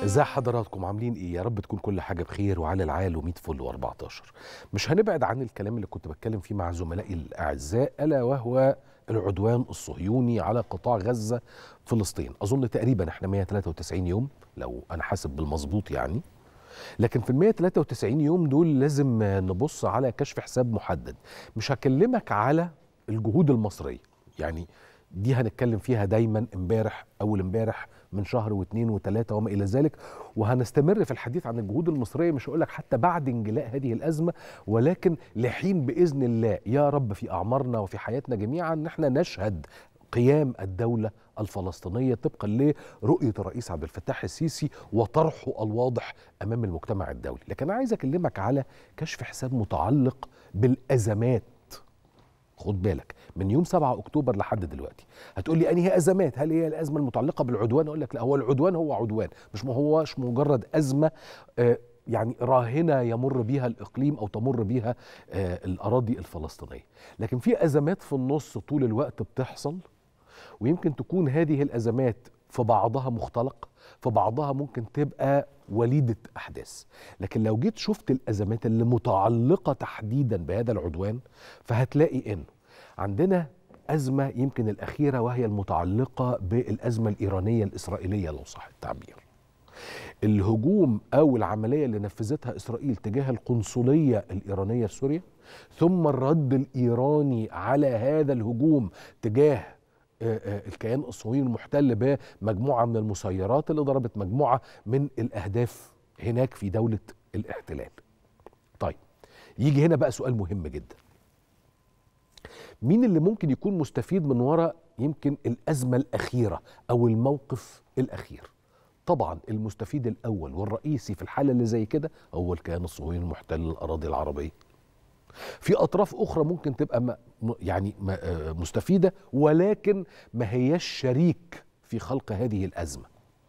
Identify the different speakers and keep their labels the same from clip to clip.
Speaker 1: ازاي حضراتكم عاملين ايه يا رب تكون كل حاجه بخير وعلى العال و100 فل و14 مش هنبعد عن الكلام اللي كنت بتكلم فيه مع زملائي الاعزاء الا وهو العدوان الصهيوني على قطاع غزه فلسطين اظن تقريبا احنا 193 يوم لو انا حاسب بالمظبوط يعني لكن في ال 193 يوم دول لازم نبص على كشف حساب محدد مش هكلمك على الجهود المصريه يعني دي هنتكلم فيها دايما امبارح اول امبارح من شهر واثنين وثلاثه وما الى ذلك وهنستمر في الحديث عن الجهود المصريه مش هقول لك حتى بعد انجلاء هذه الازمه ولكن لحين باذن الله يا رب في اعمارنا وفي حياتنا جميعا ان احنا نشهد قيام الدوله الفلسطينيه طبقا لرؤيه الرئيس عبد الفتاح السيسي وطرحه الواضح امام المجتمع الدولي، لكن انا عايز اكلمك على كشف حساب متعلق بالازمات خد بالك من يوم 7 اكتوبر لحد دلوقتي هتقول لي انهي ازمات هل هي الازمه المتعلقه بالعدوان اقول لك لا هو العدوان هو عدوان مش ما هوش مجرد ازمه آه يعني راهنه يمر بها الاقليم او تمر بها آه الاراضي الفلسطينيه لكن في ازمات في النص طول الوقت بتحصل ويمكن تكون هذه الازمات في بعضها مختلق في بعضها ممكن تبقى وليدة أحداث لكن لو جيت شفت الأزمات اللي متعلقة تحديدا بهذا العدوان فهتلاقي إنه عندنا أزمة يمكن الأخيرة وهي المتعلقة بالأزمة الإيرانية الإسرائيلية لو صح التعبير الهجوم أو العملية اللي نفذتها إسرائيل تجاه القنصلية الإيرانية في سوريا ثم الرد الإيراني على هذا الهجوم تجاه الكيان الصهيوني المحتل بمجموعه من المسيرات اللي ضربت مجموعه من الاهداف هناك في دوله الاحتلال. طيب يجي هنا بقى سؤال مهم جدا. مين اللي ممكن يكون مستفيد من وراء يمكن الازمه الاخيره او الموقف الاخير؟ طبعا المستفيد الاول والرئيسي في الحاله اللي زي كده هو الكيان الصهيوني المحتل للاراضي العربيه. في اطراف اخرى ممكن تبقى ما يعني ما مستفيده ولكن ما هياش شريك في خلق هذه الازمه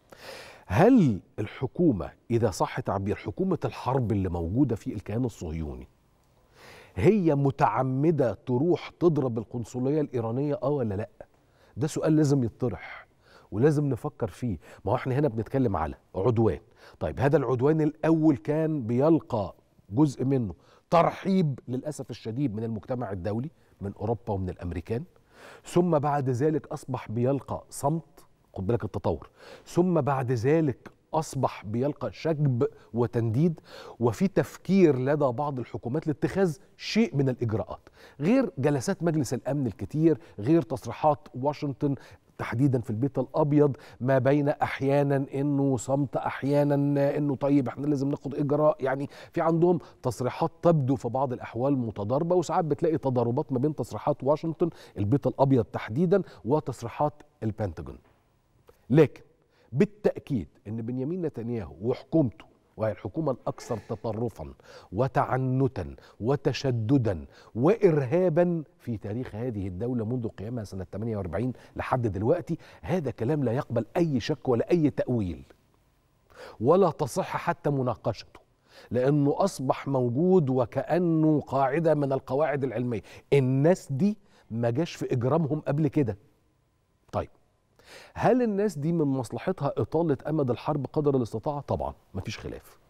Speaker 1: هل الحكومه اذا صح تعبير حكومه الحرب اللي موجوده في الكيان الصهيوني هي متعمده تروح تضرب القنصليه الايرانيه اه ولا لا ده سؤال لازم يطرح ولازم نفكر فيه ما هو احنا هنا بنتكلم على عدوان طيب هذا العدوان الاول كان بيلقى جزء منه ترحيب للاسف الشديد من المجتمع الدولي من اوروبا ومن الامريكان ثم بعد ذلك اصبح بيلقى صمت خد بالك التطور ثم بعد ذلك اصبح بيلقى شجب وتنديد وفي تفكير لدى بعض الحكومات لاتخاذ شيء من الاجراءات غير جلسات مجلس الامن الكتير غير تصريحات واشنطن تحديدا في البيت الابيض ما بين احيانا انه صمت احيانا انه طيب احنا لازم ناخد اجراء يعني في عندهم تصريحات تبدو في بعض الاحوال متضاربه وساعات بتلاقي تضاربات ما بين تصريحات واشنطن البيت الابيض تحديدا وتصريحات البنتاجون لكن بالتاكيد ان بنيامين نتنياهو وحكومته وهي الحكومة الأكثر تطرفا وتعنتا وتشددا وإرهابا في تاريخ هذه الدولة منذ قيامها سنة 48 لحد دلوقتي هذا كلام لا يقبل أي شك ولا أي تأويل ولا تصح حتى مناقشته لأنه أصبح موجود وكأنه قاعدة من القواعد العلمية الناس دي ما جاش في إجرامهم قبل كده طيب هل الناس دي من مصلحتها إطالة أمد الحرب قدر الاستطاعة؟ طبعا مفيش خلاف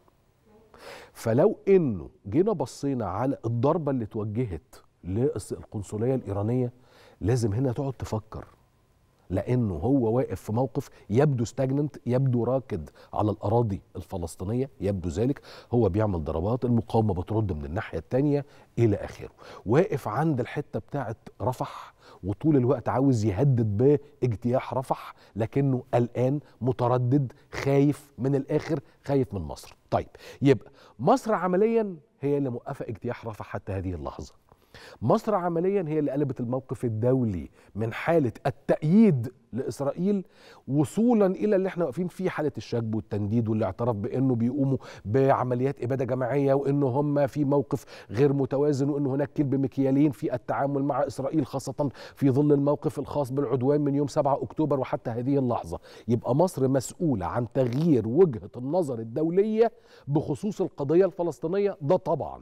Speaker 1: فلو إنه جينا بصينا على الضربة اللي اتوجهت للقنصلية الإيرانية لازم هنا تقعد تفكر لأنه هو واقف في موقف يبدو ستاجننت يبدو راكد على الأراضي الفلسطينية يبدو ذلك هو بيعمل ضربات المقاومة بترد من الناحية التانية إلى آخره واقف عند الحتة بتاعت رفح وطول الوقت عاوز يهدد باجتياح رفح لكنه قلقان متردد خايف من الاخر خايف من مصر طيب يبقى مصر عمليا هي اللي موقفه اجتياح رفح حتى هذه اللحظه مصر عمليا هي اللي قلبت الموقف الدولي من حاله التأييد لإسرائيل وصولا إلى اللي احنا واقفين فيه حالة الشجب والتنديد والاعتراف بأنه بيقوموا بعمليات إبادة جماعية وأنه هم في موقف غير متوازن وأنه هناك كلب مكيالين في التعامل مع إسرائيل خاصة في ظل الموقف الخاص بالعدوان من يوم 7 أكتوبر وحتى هذه اللحظة يبقى مصر مسؤولة عن تغيير وجهة النظر الدولية بخصوص القضية الفلسطينية ده طبعاً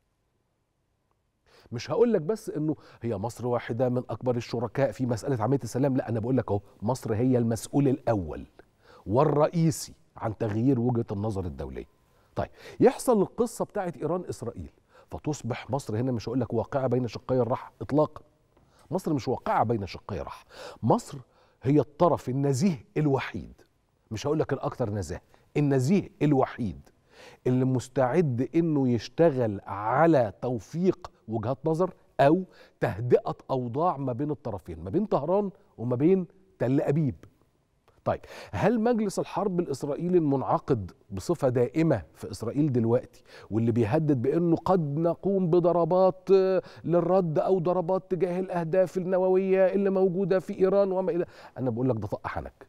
Speaker 1: مش هقول لك بس انه هي مصر واحده من اكبر الشركاء في مساله عمليه السلام لا انا بقول لك اهو مصر هي المسؤول الاول والرئيسي عن تغيير وجهه النظر الدوليه طيب يحصل القصه بتاعت ايران اسرائيل فتصبح مصر هنا مش هقول لك واقعه بين شقي الرحى اطلاقا مصر مش واقعه بين شقي الرحى مصر هي الطرف النزيه الوحيد مش هقول لك الاكثر نزاهه النزيه الوحيد اللي مستعد انه يشتغل على توفيق وجهات نظر او تهدئه اوضاع ما بين الطرفين ما بين طهران وما بين تل ابيب طيب هل مجلس الحرب الاسرائيلي المنعقد بصفه دائمه في اسرائيل دلوقتي واللي بيهدد بانه قد نقوم بضربات للرد او ضربات تجاه الاهداف النوويه اللي موجوده في ايران وما الى انا بقول لك ده طق حنك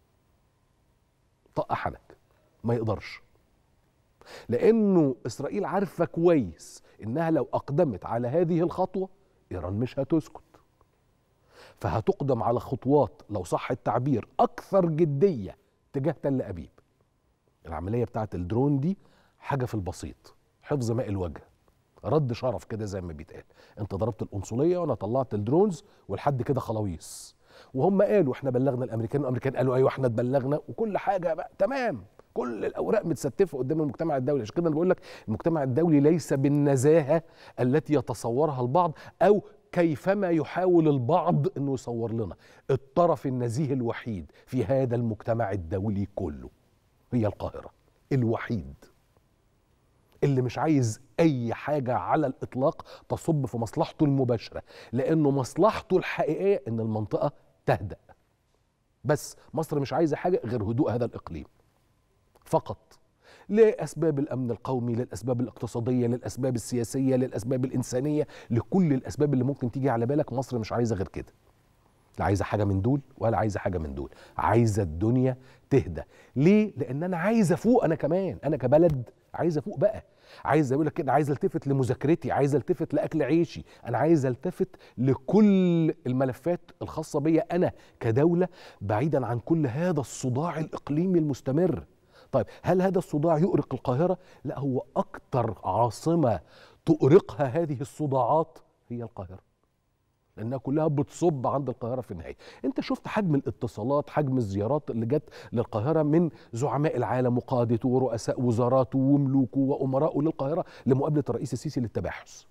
Speaker 1: طق حنك ما يقدرش لانه اسرائيل عارفه كويس انها لو اقدمت على هذه الخطوه ايران مش هتسكت فهتقدم على خطوات لو صح التعبير اكثر جديه تجاه تل ابيب العمليه بتاعت الدرون دي حاجه في البسيط حفظ ماء الوجه رد شرف كده زي ما بيتقال انت ضربت القنصليه وانا طلعت الدرونز ولحد كده خلاويص وهم قالوا احنا بلغنا الامريكان والامريكان قالوا ايوه احنا اتبلغنا وكل حاجه بقى تمام كل الاوراق متستفه قدام المجتمع الدولي عشان كده انا بقول لك المجتمع الدولي ليس بالنزاهه التي يتصورها البعض او كيفما يحاول البعض انه يصور لنا الطرف النزيه الوحيد في هذا المجتمع الدولي كله هي القاهره الوحيد اللي مش عايز اي حاجه على الاطلاق تصب في مصلحته المباشره لانه مصلحته الحقيقيه ان المنطقه تهدأ بس مصر مش عايزه حاجه غير هدوء هذا الاقليم فقط لاسباب الامن القومي للاسباب الاقتصاديه للاسباب السياسيه للاسباب الانسانيه لكل الاسباب اللي ممكن تيجي على بالك مصر مش عايزه غير كده لا عايزه حاجه من دول ولا عايزه حاجه من دول عايزه الدنيا تهدى ليه لان انا عايز افوق انا كمان انا كبلد عايز افوق بقى عايز اقول لك كده عايز التفت لمذاكرتي عايز التفت لاكل عيشي انا عايز التفت لكل الملفات الخاصه بيا انا كدوله بعيدا عن كل هذا الصداع الاقليمي المستمر طيب هل هذا الصداع يؤرق القاهره لا هو اكتر عاصمه تؤرقها هذه الصداعات هي القاهره لانها كلها بتصب عند القاهره في النهايه انت شفت حجم الاتصالات حجم الزيارات اللي جت للقاهره من زعماء العالم وقادته ورؤساء وزاراته وملوكه وامراءه للقاهره لمقابله الرئيس السيسي للتباحث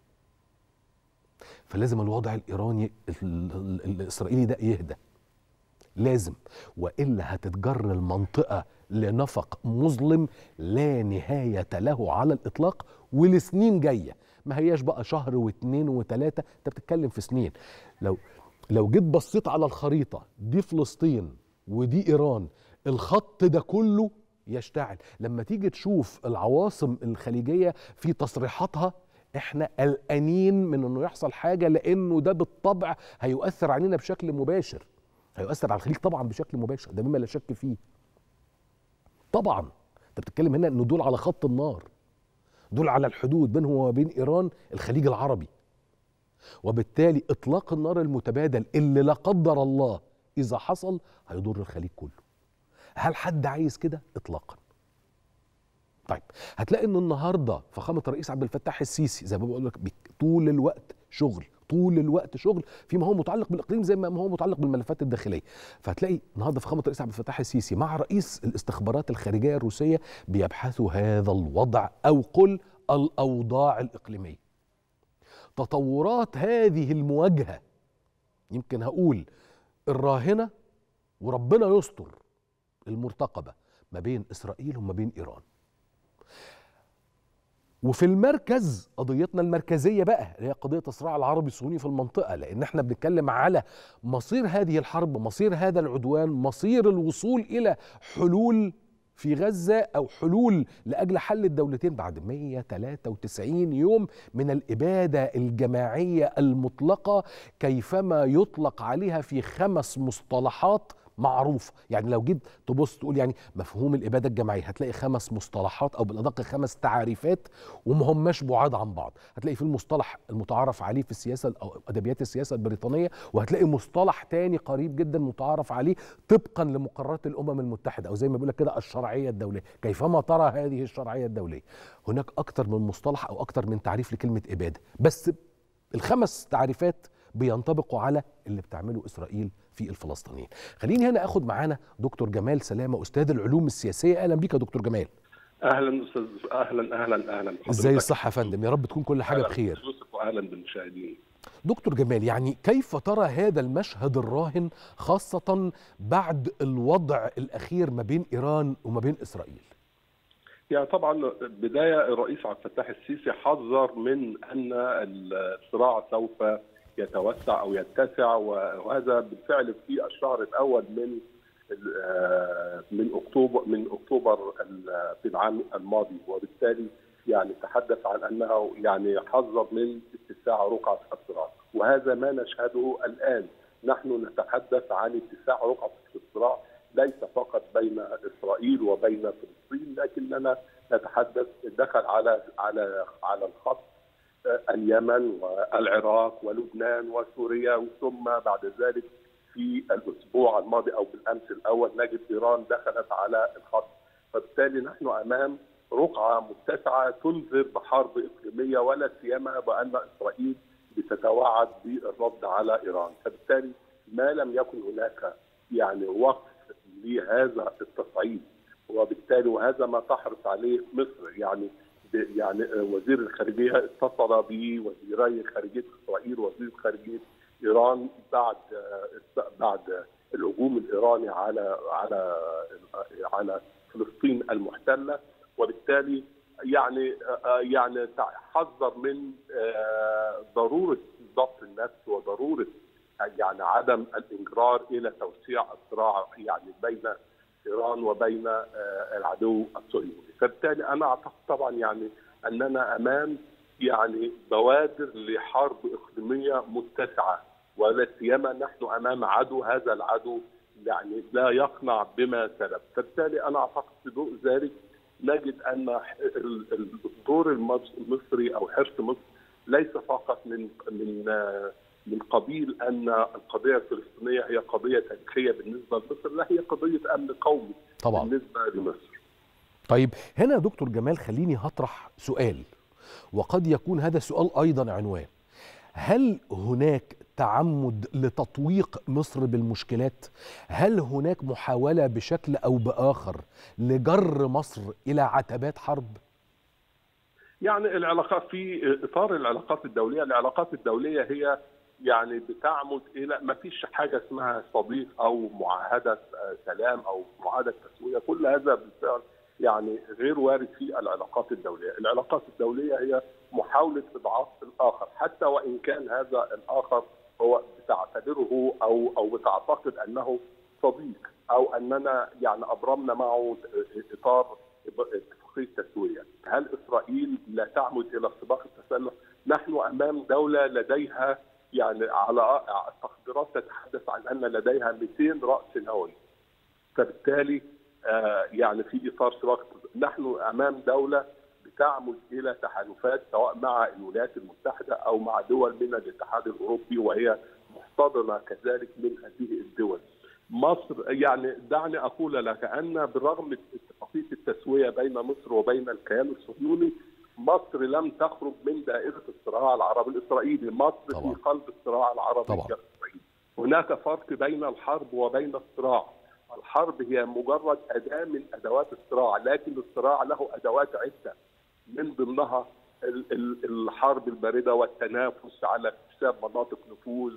Speaker 1: فلازم الوضع الايراني الاسرائيلي ده يهدى لازم والا هتتجر المنطقه لنفق مظلم لا نهايه له على الاطلاق ولسنين جايه ما هياش بقى شهر واثنين وثلاثه انت بتتكلم في سنين لو لو جيت بصيت على الخريطه دي فلسطين ودي ايران الخط ده كله يشتعل لما تيجي تشوف العواصم الخليجيه في تصريحاتها احنا قلقانين من انه يحصل حاجه لانه ده بالطبع هيؤثر علينا بشكل مباشر هيؤثر على الخليج طبعا بشكل مباشر ده مما لا شك فيه طبعا انت بتتكلم هنا انه دول على خط النار دول على الحدود بينهم وبين ايران الخليج العربي وبالتالي اطلاق النار المتبادل اللي لا قدر الله اذا حصل هيضر الخليج كله هل حد عايز كده اطلاقا طيب هتلاقي ان النهارده فخامه الرئيس عبد الفتاح السيسي زي ما بقول لك طول الوقت شغل طول الوقت شغل فيما هو متعلق بالاقليم زي ما هو متعلق بالملفات الداخليه فتلاقي النهارده فخامه الرئيس عبد الفتاح السيسي مع رئيس الاستخبارات الخارجيه الروسيه بيبحثوا هذا الوضع او قل الاوضاع الاقليميه تطورات هذه المواجهه يمكن هقول الراهنه وربنا يستر المرتقبه ما بين اسرائيل وما بين ايران وفي المركز قضيتنا المركزيه بقى اللي هي قضيه الصراع العربي الصهيوني في المنطقه لان احنا بنتكلم على مصير هذه الحرب مصير هذا العدوان مصير الوصول الى حلول في غزه او حلول لاجل حل الدولتين بعد 193 يوم من الاباده الجماعيه المطلقه كيفما يطلق عليها في خمس مصطلحات معروفه يعني لو جيت تبص تقول يعني مفهوم الاباده الجماعيه هتلاقي خمس مصطلحات او بالادق خمس تعريفات وما هماش بعاد عن بعض هتلاقي في المصطلح المتعارف عليه في السياسه او ادبيات السياسه البريطانيه وهتلاقي مصطلح تاني قريب جدا متعارف عليه طبقا لمقررات الامم المتحده او زي ما بيقول لك كده الشرعيه الدوليه كيفما ترى هذه الشرعيه الدوليه هناك اكثر من مصطلح او اكثر من تعريف لكلمه اباده بس الخمس تعريفات بينطبقوا على اللي بتعمله اسرائيل في الفلسطينيين خليني هنا اخد معانا دكتور جمال سلامه استاذ العلوم السياسيه اهلا بيك يا دكتور جمال
Speaker 2: اهلا استاذ اهلا اهلا اهلا
Speaker 1: ازاي الصحه يا فندم يا رب تكون كل حاجه
Speaker 2: أهلاً
Speaker 1: بخير
Speaker 2: يوسف واهلا بالمشاهدين
Speaker 1: دكتور جمال يعني كيف ترى هذا المشهد الراهن خاصة بعد الوضع الأخير ما بين إيران وما بين إسرائيل
Speaker 2: يعني طبعا بدايه الرئيس عبد الفتاح السيسي حذر من ان الصراع سوف يتوسع او يتسع وهذا بالفعل في الشهر الاول من آه، من اكتوبر من اكتوبر ال- في العام الماضي وبالتالي يعني تحدث عن انه يعني حذر من اتساع رقعه الصراع وهذا ما نشهده الان نحن نتحدث عن اتساع رقعه الصراع ليس فقط بين اسرائيل وبين فلسطين لكننا نتحدث دخل على على على الخط آه، اليمن والعراق ولبنان وسوريا ثم بعد ذلك في الاسبوع الماضي او بالامس الاول نجد ايران دخلت على الخط فبالتالي نحن امام رقعه متسعه تنذر بحرب اقليميه ولا سيما بان اسرائيل بتتوعد بالرد على ايران فبالتالي ما لم يكن هناك يعني وقف لهذا التصعيد وبالتالي وهذا ما تحرص عليه مصر يعني يعني وزير الخارجيه اتصل بوزيري خارجيه اسرائيل ووزير خارجيه ايران بعد بعد الهجوم الايراني على على على فلسطين المحتله وبالتالي يعني يعني حذر من ضروره ضبط النفس وضروره يعني عدم الانجرار الى توسيع الصراع يعني بين ايران وبين العدو الصهيوني، فبالتالي انا اعتقد طبعا يعني اننا امام يعني بوادر لحرب اقليميه متسعه ولا سيما نحن امام عدو هذا العدو يعني لا يقنع بما سلف، فبالتالي انا اعتقد في ضوء ذلك نجد ان الدور المصري او حرص مصر ليس فقط من من من قبيل ان القضيه الفلسطينيه هي قضيه تاريخيه بالنسبه لمصر، لا هي قضيه امن قومي
Speaker 1: طبعا
Speaker 2: بالنسبه لمصر.
Speaker 1: طيب هنا يا دكتور جمال خليني هطرح سؤال وقد يكون هذا السؤال ايضا عنوان هل هناك تعمد لتطويق مصر بالمشكلات هل هناك محاوله بشكل او باخر لجر مصر الى عتبات حرب
Speaker 2: يعني العلاقات في اطار العلاقات الدوليه العلاقات الدوليه هي يعني بتعمد الى ما فيش حاجه اسمها صديق او معاهده سلام او معاهده تسويه كل هذا بالفعل يعني غير وارد في العلاقات الدوليه، العلاقات الدوليه هي محاوله اضعاف الاخر حتى وان كان هذا الاخر هو بتعتبره او او بتعتقد انه صديق او اننا يعني ابرمنا معه اطار اتفاقيه تسويه، هل اسرائيل لا تعمد الى سباق التسلح؟ نحن امام دوله لديها يعني على التقديرات تتحدث عن ان لديها 200 راس نووي. فبالتالي آه يعني في اطار سباق نحن امام دوله بتعمد الى تحالفات سواء مع الولايات المتحده او مع دول من الاتحاد الاوروبي وهي محتضنه كذلك من هذه الدول. مصر يعني دعني اقول لك ان بالرغم من اتفاقيه التسويه بين مصر وبين الكيان الصهيوني مصر لم تخرج من دائره الصراع العربي الاسرائيلي، مصر
Speaker 1: طبعا.
Speaker 2: في قلب الصراع العربي
Speaker 1: طبعا.
Speaker 2: الاسرائيلي. هناك فرق بين الحرب وبين الصراع. الحرب هي مجرد اداه من ادوات الصراع، لكن الصراع له ادوات عده من ضمنها ال- ال- الحرب البارده والتنافس على اكتساب مناطق نفوذ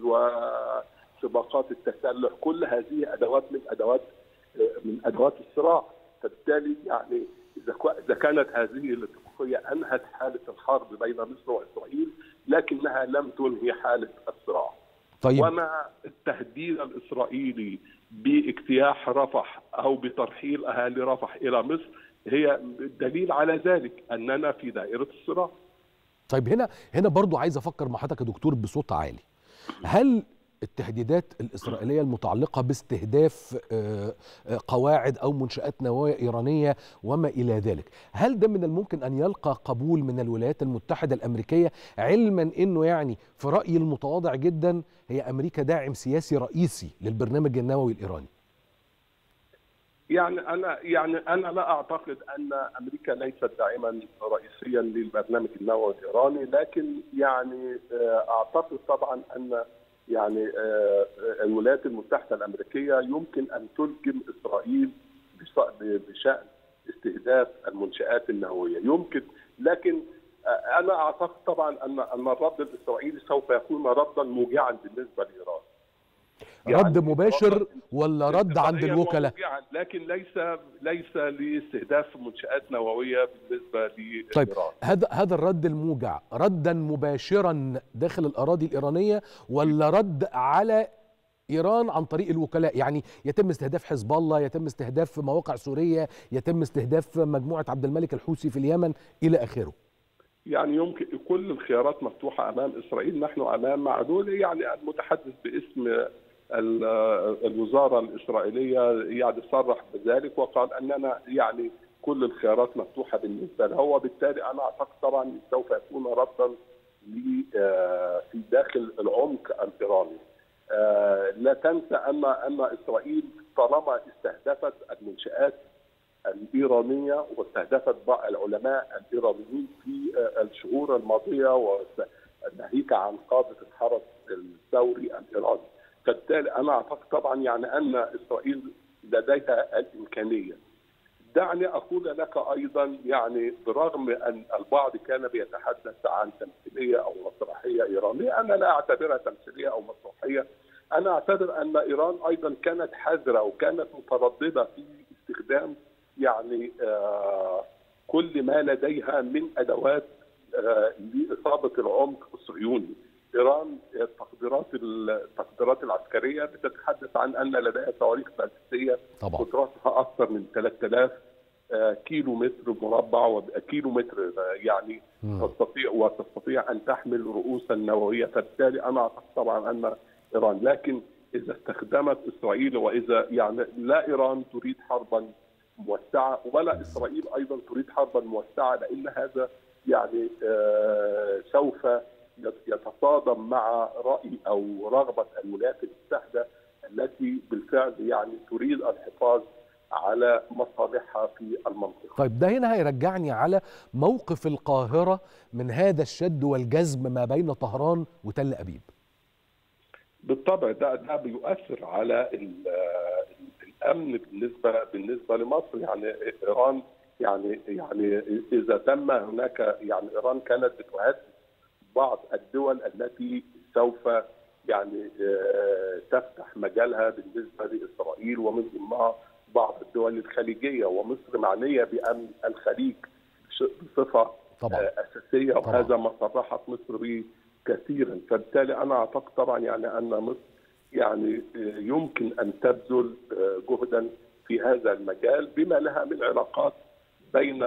Speaker 2: وسباقات التسلح، كل هذه ادوات من ادوات من ادوات الصراع، فبالتالي يعني اذا كو- اذا كانت هذه الاتفاقيه انهت حاله الحرب بين مصر واسرائيل لكنها لم تنهي حاله الصراع.
Speaker 1: طيب
Speaker 2: ومع التهديد الاسرائيلي باجتياح رفح او بترحيل اهالي رفح الى مصر هي دليل على ذلك اننا في دائره الصراع.
Speaker 1: طيب هنا هنا برضو عايز افكر مع حضرتك يا دكتور بصوت عالي هل التهديدات الإسرائيلية المتعلقة باستهداف آه، آه، قواعد أو منشآت نووية إيرانية وما إلى ذلك هل ده من الممكن أن يلقى قبول من الولايات المتحدة الأمريكية علما أنه يعني في رأيي المتواضع جدا هي أمريكا داعم سياسي رئيسي للبرنامج النووي الإيراني
Speaker 2: يعني انا يعني انا لا اعتقد ان امريكا ليست داعما رئيسيا للبرنامج النووي الايراني لكن يعني اعتقد طبعا ان يعني آه، الولايات المتحده الامريكيه يمكن ان تلجم اسرائيل بص- بشان استهداف المنشات النوويه يمكن لكن آه، انا اعتقد طبعا ان ان الرد الاسرائيلي سوف يكون ردا موجعا بالنسبه لايران
Speaker 1: رد
Speaker 2: يعني
Speaker 1: مباشر
Speaker 2: رد
Speaker 1: ولا رد عند
Speaker 2: اقتصادياً
Speaker 1: الوكلاء
Speaker 2: وموجعاً، لكن ليس ليس لاستهداف منشات نوويه بالنسبه
Speaker 1: طيب
Speaker 2: لايران
Speaker 1: هذا هذا الرد الموجع ردا مباشرا داخل الاراضي الايرانيه ولا رد على ايران عن طريق الوكلاء يعني يتم استهداف حزب الله يتم استهداف مواقع سوريه يتم استهداف مجموعه عبد الملك الحوثي في اليمن الى اخره
Speaker 2: يعني يمكن كل الخيارات مفتوحه امام اسرائيل نحن امام معدول يعني المتحدث باسم ال- الوزاره الاسرائيليه يعني صرح بذلك وقال اننا يعني كل الخيارات مفتوحه بالنسبه له وبالتالي انا اعتقد طبعا سوف يكون ردا ل- آه، في داخل العمق الايراني. آه، لا تنسى ان ان اسرائيل طالما استهدفت المنشات الايرانيه واستهدفت بعض العلماء الايرانيين في آه، الشهور الماضيه وس- ناهيك عن قاده الحرس الثوري الايراني. فبالتالي انا اعتقد طبعا يعني ان اسرائيل لديها الامكانيه. دعني اقول لك ايضا يعني برغم ان البعض كان بيتحدث عن تمثيليه او مسرحيه ايرانيه، انا لا اعتبرها تمثيليه او مسرحيه، انا اعتبر ان ايران ايضا كانت حذره وكانت متردده في استخدام يعني آه كل ما لديها من ادوات آه لاصابه العمق الصهيوني. ايران التقديرات التقديرات العسكريه بتتحدث عن ان لديها صواريخ باليستيه
Speaker 1: طبعا
Speaker 2: قدراتها اكثر من 3000 آه، كيلو متر مربع وكيلو متر آه، يعني
Speaker 1: مم.
Speaker 2: تستطيع وتستطيع ان تحمل رؤوسا نوويه فبالتالي انا اعتقد طبعا ان ايران لكن اذا استخدمت اسرائيل واذا يعني لا ايران تريد حربا موسعه ولا اسرائيل ايضا تريد حربا موسعه لان هذا يعني آه، سوف يت- يتصادم مع راي او رغبه الولايات المتحده التي بالفعل يعني تريد الحفاظ على مصالحها في المنطقه.
Speaker 1: طيب ده هنا هيرجعني على موقف القاهره من هذا الشد والجذب ما بين طهران وتل ابيب
Speaker 2: بالطبع ده ده بيؤثر على ال- الامن بالنسبه بالنسبه لمصر يعني ايران يعني يعني اذا تم هناك يعني ايران كانت بتهدد بعض الدول التي سوف يعني آه، تفتح مجالها بالنسبه لاسرائيل ومن ضمنها بعض الدول الخليجيه ومصر معنيه بامن الخليج بش- بصفه
Speaker 1: طبعا
Speaker 2: آه، اساسيه
Speaker 1: طبعاً.
Speaker 2: وهذا ما صرحت مصر به كثيرا فبالتالي انا اعتقد طبعا يعني ان مصر يعني آه، يمكن ان تبذل آه، جهدا في هذا المجال بما لها من علاقات بين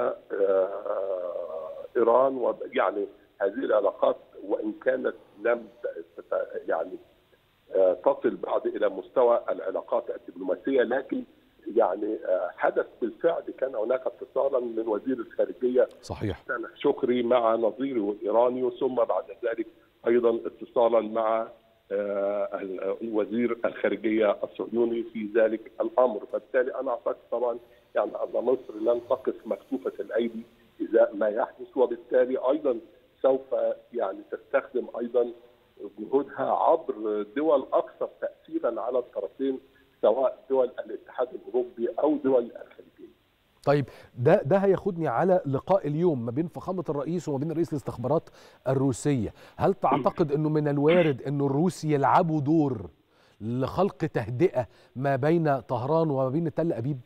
Speaker 2: آه، ايران ويعني هذه العلاقات وان كانت لم تت- يعني آه، تصل بعد الى مستوى العلاقات الدبلوماسيه لكن يعني آه، حدث بالفعل كان هناك اتصالا من وزير الخارجيه
Speaker 1: صحيح
Speaker 2: سامح شكري مع نظيره الايراني ثم بعد ذلك ايضا اتصالا مع آه، ال- وزير الخارجيه الصهيوني في ذلك الامر، فبالتالي انا اعتقد طبعا يعني ان مصر لن تقف مكتوفه الايدي ازاء ما يحدث وبالتالي ايضا سوف يعني تستخدم ايضا جهودها عبر دول اكثر تاثيرا على الطرفين سواء دول الاتحاد الاوروبي او دول الخليجيه.
Speaker 1: طيب ده ده هياخدني على لقاء اليوم ما بين فخامه الرئيس وما بين رئيس الاستخبارات الروسيه هل تعتقد انه من الوارد انه الروس يلعبوا دور لخلق تهدئه ما بين طهران وما بين تل ابيب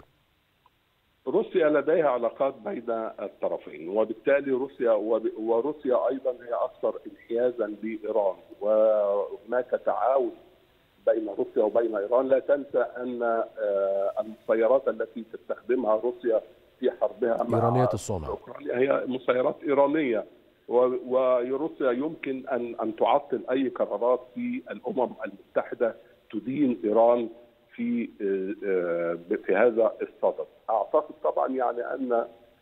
Speaker 2: روسيا لديها علاقات بين الطرفين وبالتالي روسيا وب- وروسيا ايضا هي اكثر انحيازا لايران وهناك تعاون بين روسيا وبين ايران لا تنسى ان آه، المسيرات التي تستخدمها روسيا في حربها مع
Speaker 1: ايرانيه الصنع
Speaker 2: اوكرانيا هي مسيرات ايرانيه و- وروسيا يمكن ان ان تعطل اي قرارات في الامم المتحده تدين ايران في آه، في هذا الصدد. اعتقد طبعا يعني ان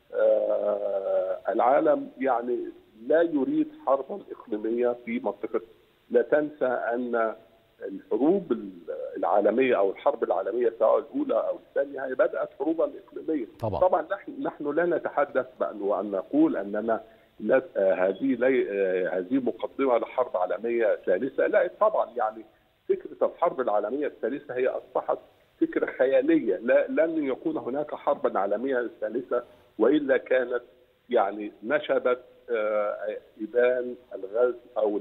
Speaker 2: آه، العالم يعني لا يريد حربا اقليميه في منطقه لا تنسى ان الحروب العالميه او الحرب العالميه سواء الاولى او الثانيه هي بدات حروبا اقليميه
Speaker 1: طبعا
Speaker 2: طبعا نحن نحن لا نتحدث بأن وان نقول اننا لا آه، هذه لي آه، هذه مقدمه لحرب عالميه ثالثه لا طبعا يعني فكره الحرب العالميه الثالثه هي اصبحت فكره خياليه لا لن يكون هناك حربا عالميه ثالثه والا كانت يعني نشبت ابان الغاز او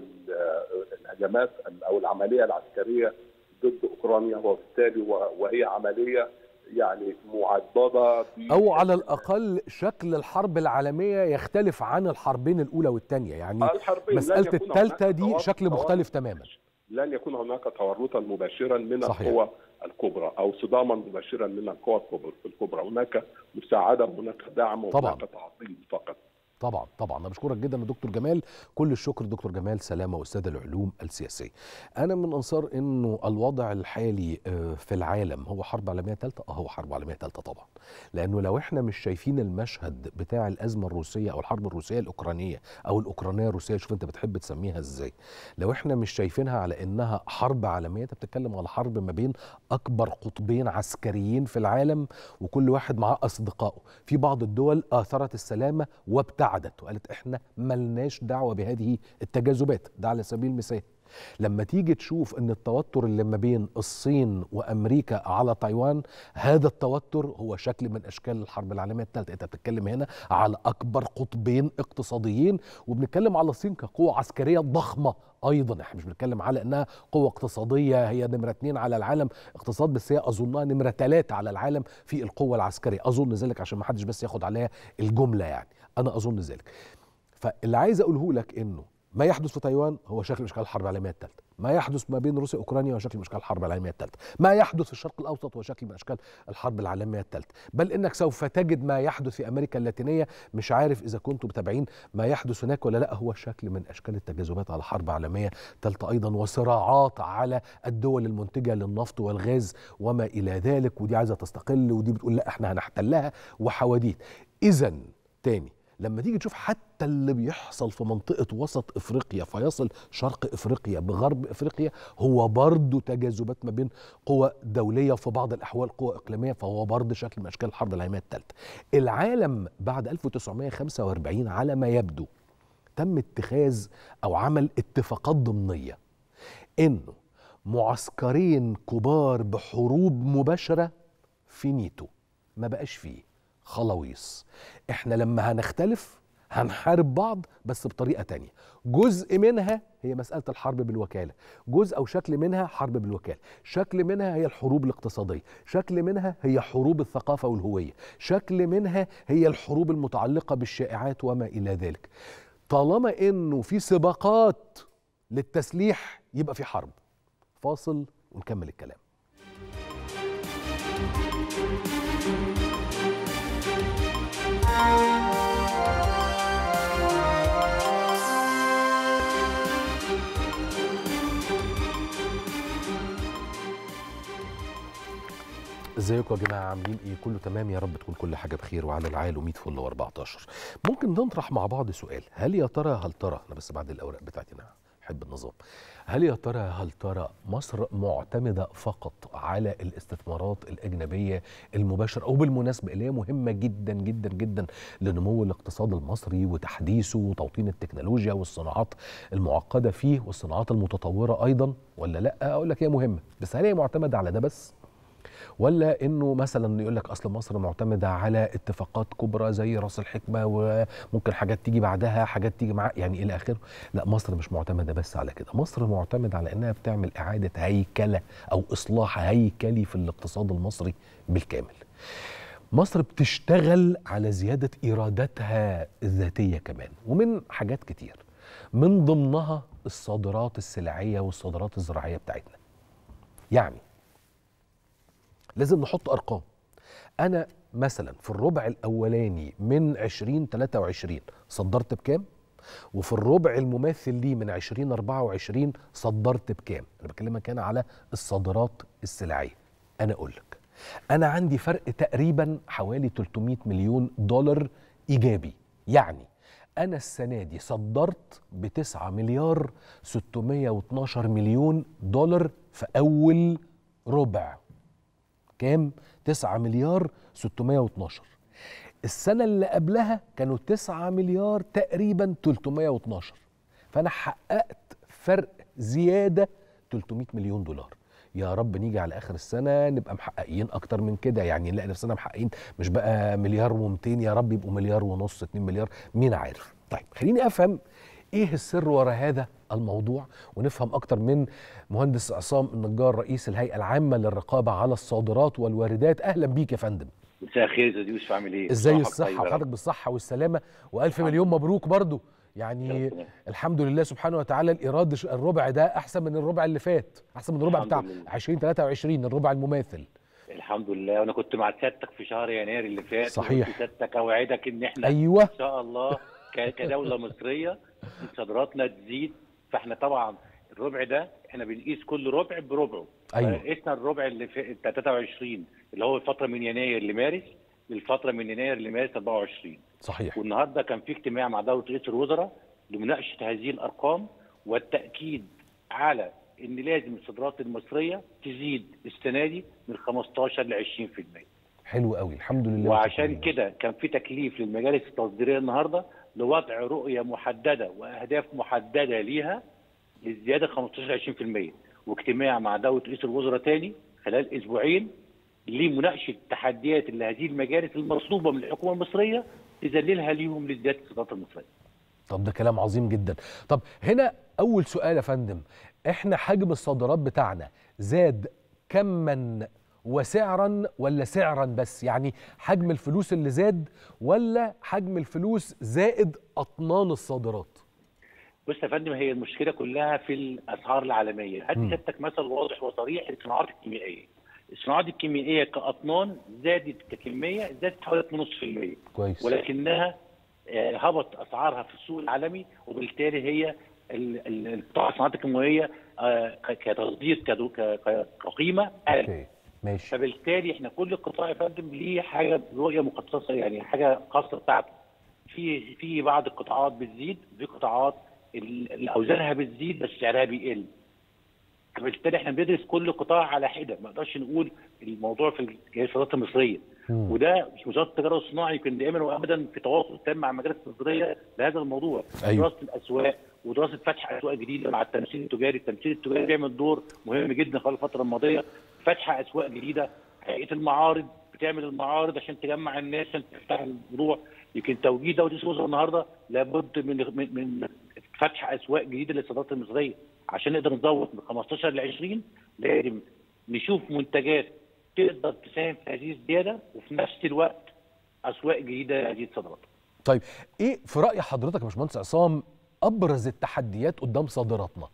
Speaker 2: الهجمات او العمليه العسكريه ضد اوكرانيا وبالتالي وهي عمليه يعني معضده
Speaker 1: او على الاقل شكل الحرب العالميه يختلف عن الحربين الاولى والثانيه يعني مساله الثالثه دي شكل مختلف تماما
Speaker 2: لن يكون هناك تورطا مباشرا من صحيح. القوى الكبرى او صداما مباشرا من القوى الكبرى هناك مساعده وهناك دعم وهناك تعظيم فقط
Speaker 1: طبعا طبعا انا بشكرك جدا يا دكتور جمال كل الشكر دكتور جمال سلامه استاذ العلوم السياسيه انا من انصار انه الوضع الحالي في العالم هو حرب عالميه ثالثه اه هو حرب عالميه ثالثه طبعا لانه لو احنا مش شايفين المشهد بتاع الازمه الروسيه او الحرب الروسيه الاوكرانيه او الاوكرانيه الروسيه شوف انت بتحب تسميها ازاي لو احنا مش شايفينها على انها حرب عالميه انت بتتكلم على حرب ما بين اكبر قطبين عسكريين في العالم وكل واحد معاه اصدقائه في بعض الدول اثرت السلامه وابتعدت ابتعدت وقالت احنا ملناش دعوه بهذه التجاذبات ده على سبيل المثال لما تيجي تشوف ان التوتر اللي ما بين الصين وامريكا على تايوان هذا التوتر هو شكل من اشكال الحرب العالميه الثالثه انت بتتكلم هنا على اكبر قطبين اقتصاديين وبنتكلم على الصين كقوه عسكريه ضخمه ايضا احنا مش بنتكلم على انها قوه اقتصاديه هي نمره اثنين على العالم اقتصاد بس هي اظنها نمره ثلاثه على العالم في القوه العسكريه اظن ذلك عشان ما حدش بس ياخد عليها الجمله يعني انا اظن ذلك فاللي عايز اقوله لك انه ما يحدث في تايوان هو شكل من اشكال الحرب العالميه الثالثه ما يحدث ما بين روسيا واوكرانيا هو شكل من اشكال الحرب العالميه الثالثه ما يحدث في الشرق الاوسط هو شكل من اشكال الحرب العالميه الثالثه بل انك سوف تجد ما يحدث في امريكا اللاتينيه مش عارف اذا كنتم متابعين ما يحدث هناك ولا لا هو شكل من اشكال التجاذبات على حرب عالميه ثالثه ايضا وصراعات على الدول المنتجه للنفط والغاز وما الى ذلك ودي عايزه تستقل ودي بتقول لا احنا هنحتلها وحواديت اذا تاني لما تيجي تشوف حتى اللي بيحصل في منطقة وسط إفريقيا فيصل شرق إفريقيا بغرب إفريقيا هو برضه تجاذبات ما بين قوى دولية وفي بعض الأحوال قوى إقليمية فهو برضه شكل من أشكال الحرب العالمية الثالثة العالم بعد 1945 على ما يبدو تم اتخاذ أو عمل اتفاقات ضمنية إنه معسكرين كبار بحروب مباشرة في نيتو ما بقاش فيه خلاويص احنا لما هنختلف هنحارب بعض بس بطريقه تانية جزء منها هي مساله الحرب بالوكاله جزء او شكل منها حرب بالوكاله شكل منها هي الحروب الاقتصاديه شكل منها هي حروب الثقافه والهويه شكل منها هي الحروب المتعلقه بالشائعات وما الى ذلك طالما انه في سباقات للتسليح يبقى في حرب فاصل ونكمل الكلام ازيكم يا جماعه عاملين ايه كله تمام يا رب تكون كل حاجه بخير وعلى العال و100 فل و14 ممكن نطرح مع بعض سؤال هل يا ترى هل ترى انا بس بعد الاوراق بتاعتي انا احب النظام هل يا ترى هل ترى مصر معتمده فقط على الاستثمارات الاجنبيه المباشره او بالمناسبه اللي هي مهمه جدا جدا جدا لنمو الاقتصاد المصري وتحديثه وتوطين التكنولوجيا والصناعات المعقده فيه والصناعات المتطوره ايضا ولا لا اقول لك هي مهمه بس هل هي معتمده على ده بس ولا انه مثلا يقول لك اصل مصر معتمده على اتفاقات كبرى زي راس الحكمه وممكن حاجات تيجي بعدها حاجات تيجي مع يعني الى اخره لا مصر مش معتمده بس على كده مصر معتمده على انها بتعمل اعاده هيكله او اصلاح هيكلي في الاقتصاد المصري بالكامل مصر بتشتغل على زياده ايراداتها الذاتيه كمان ومن حاجات كتير من ضمنها الصادرات السلعيه والصادرات الزراعيه بتاعتنا يعني لازم نحط ارقام انا مثلا في الربع الاولاني من 2023 صدرت بكام وفي الربع المماثل ليه من 2024 صدرت بكام انا بكلمك هنا على الصادرات السلعيه انا اقول لك انا عندي فرق تقريبا حوالي 300 مليون دولار ايجابي يعني انا السنه دي صدرت ب 9 مليار 612 مليون دولار في اول ربع كام 9 مليار 612 السنة اللي قبلها كانوا 9 مليار تقريبا 312 فأنا حققت فرق زيادة 300 مليون دولار يا رب نيجي على اخر السنه نبقى محققين اكتر من كده يعني نلاقي نفسنا محققين مش بقى مليار و200 يا رب يبقوا مليار ونص 2 مليار مين عارف طيب خليني افهم ايه السر وراء هذا الموضوع ونفهم اكتر من مهندس عصام النجار رئيس الهيئه العامه للرقابه على الصادرات والواردات اهلا بيك يا فندم
Speaker 3: مساء الخير يا يوسف عامل ايه؟
Speaker 1: ازاي
Speaker 3: صباحك
Speaker 1: الصحه
Speaker 3: طيب يا رب.
Speaker 1: وحضرتك بالصحه والسلامه والف مليون مبروك برضو يعني
Speaker 3: ربنا.
Speaker 1: الحمد لله سبحانه وتعالى الايراد الربع ده احسن من الربع اللي فات احسن من الربع
Speaker 3: الحمد
Speaker 1: بتاع
Speaker 3: لله.
Speaker 1: 2023 الربع المماثل
Speaker 3: الحمد لله وانا كنت مع سيادتك في شهر يناير اللي فات
Speaker 1: صحيح.
Speaker 3: وقلت سيادتك اوعدك ان احنا
Speaker 1: ايوه
Speaker 3: ان شاء الله ك- كدوله مصريه صادراتنا تزيد فاحنا طبعا الربع ده احنا بنقيس كل ربع بربعه
Speaker 1: أيوة.
Speaker 3: قسنا الربع اللي في بتاع 23 اللي هو الفتره من يناير لمارس للفتره من يناير لمارس 24
Speaker 1: صحيح
Speaker 3: والنهارده كان في اجتماع مع دوله رئيس الوزراء لمناقشه هذه الارقام والتاكيد على ان لازم الصادرات المصريه تزيد السنه دي من 15 ل 20%
Speaker 1: حلو قوي الحمد لله
Speaker 3: وعشان
Speaker 1: وشكراً.
Speaker 3: كده كان في تكليف للمجالس التصديريه النهارده لوضع رؤيه محدده واهداف محدده ليها للزياده 15 20% واجتماع مع دوله رئيس الوزراء تاني خلال اسبوعين لمناقشه التحديات اللي هذه المجالس المطلوبه من الحكومه المصريه تذللها ليهم لزياده الصادرات المصريه.
Speaker 1: طب ده كلام عظيم جدا طب هنا اول سؤال يا فندم احنا حجم الصادرات بتاعنا زاد كما وسعرا ولا سعرا بس يعني حجم الفلوس اللي زاد ولا حجم الفلوس زائد اطنان الصادرات
Speaker 3: بص يا فندم هي المشكله كلها في الاسعار العالميه،
Speaker 1: مم.
Speaker 3: هدي سيادتك مثل واضح وصريح الصناعات الكيميائيه. الصناعات الكيميائيه كاطنان زادت ككميه زادت حوالي 2.5%
Speaker 1: كويس
Speaker 3: ولكنها آه، هبط اسعارها في السوق العالمي وبالتالي هي ال- ال- القطاع الصناعات الكيماويه آه، ك- كتصدير كدو- ك- ك- كقيمه قل
Speaker 1: اوكي ماشي
Speaker 3: فبالتالي احنا كل قطاع يا فندم ليه حاجه رؤيه مخصصه يعني حاجه خاصه بتاعته في في بعض القطاعات بتزيد في قطاعات ال- اللي اوزانها بتزيد بس سعرها بيقل فبالتالي احنا بندرس كل قطاع على حده ما نقدرش نقول الموضوع في الصادرات المصريه
Speaker 1: مم.
Speaker 3: وده مش وزاره التجاره والصناعه يمكن دائما وابدا في تواصل تام مع المجالس التصديريه لهذا الموضوع
Speaker 1: أيوة.
Speaker 3: دراسه الاسواق ودراسه فتح اسواق جديده مع التمثيل التجاري، التمثيل التجاري بيعمل دور مهم جدا خلال الفتره الماضيه فتح اسواق جديده هيئه المعارض بتعمل المعارض عشان تجمع الناس عشان تفتح الموضوع يمكن توجيه دوله رئيس الوزراء النهارده لابد من من, من فتح اسواق جديده للصادرات المصريه عشان نقدر نزود من 15 ل 20 لازم نشوف منتجات تقدر تساهم في هذه الزياده وفي نفس الوقت اسواق جديده لهذه الصادرات.
Speaker 1: طيب ايه في راي حضرتك يا باشمهندس عصام ابرز التحديات قدام صادراتنا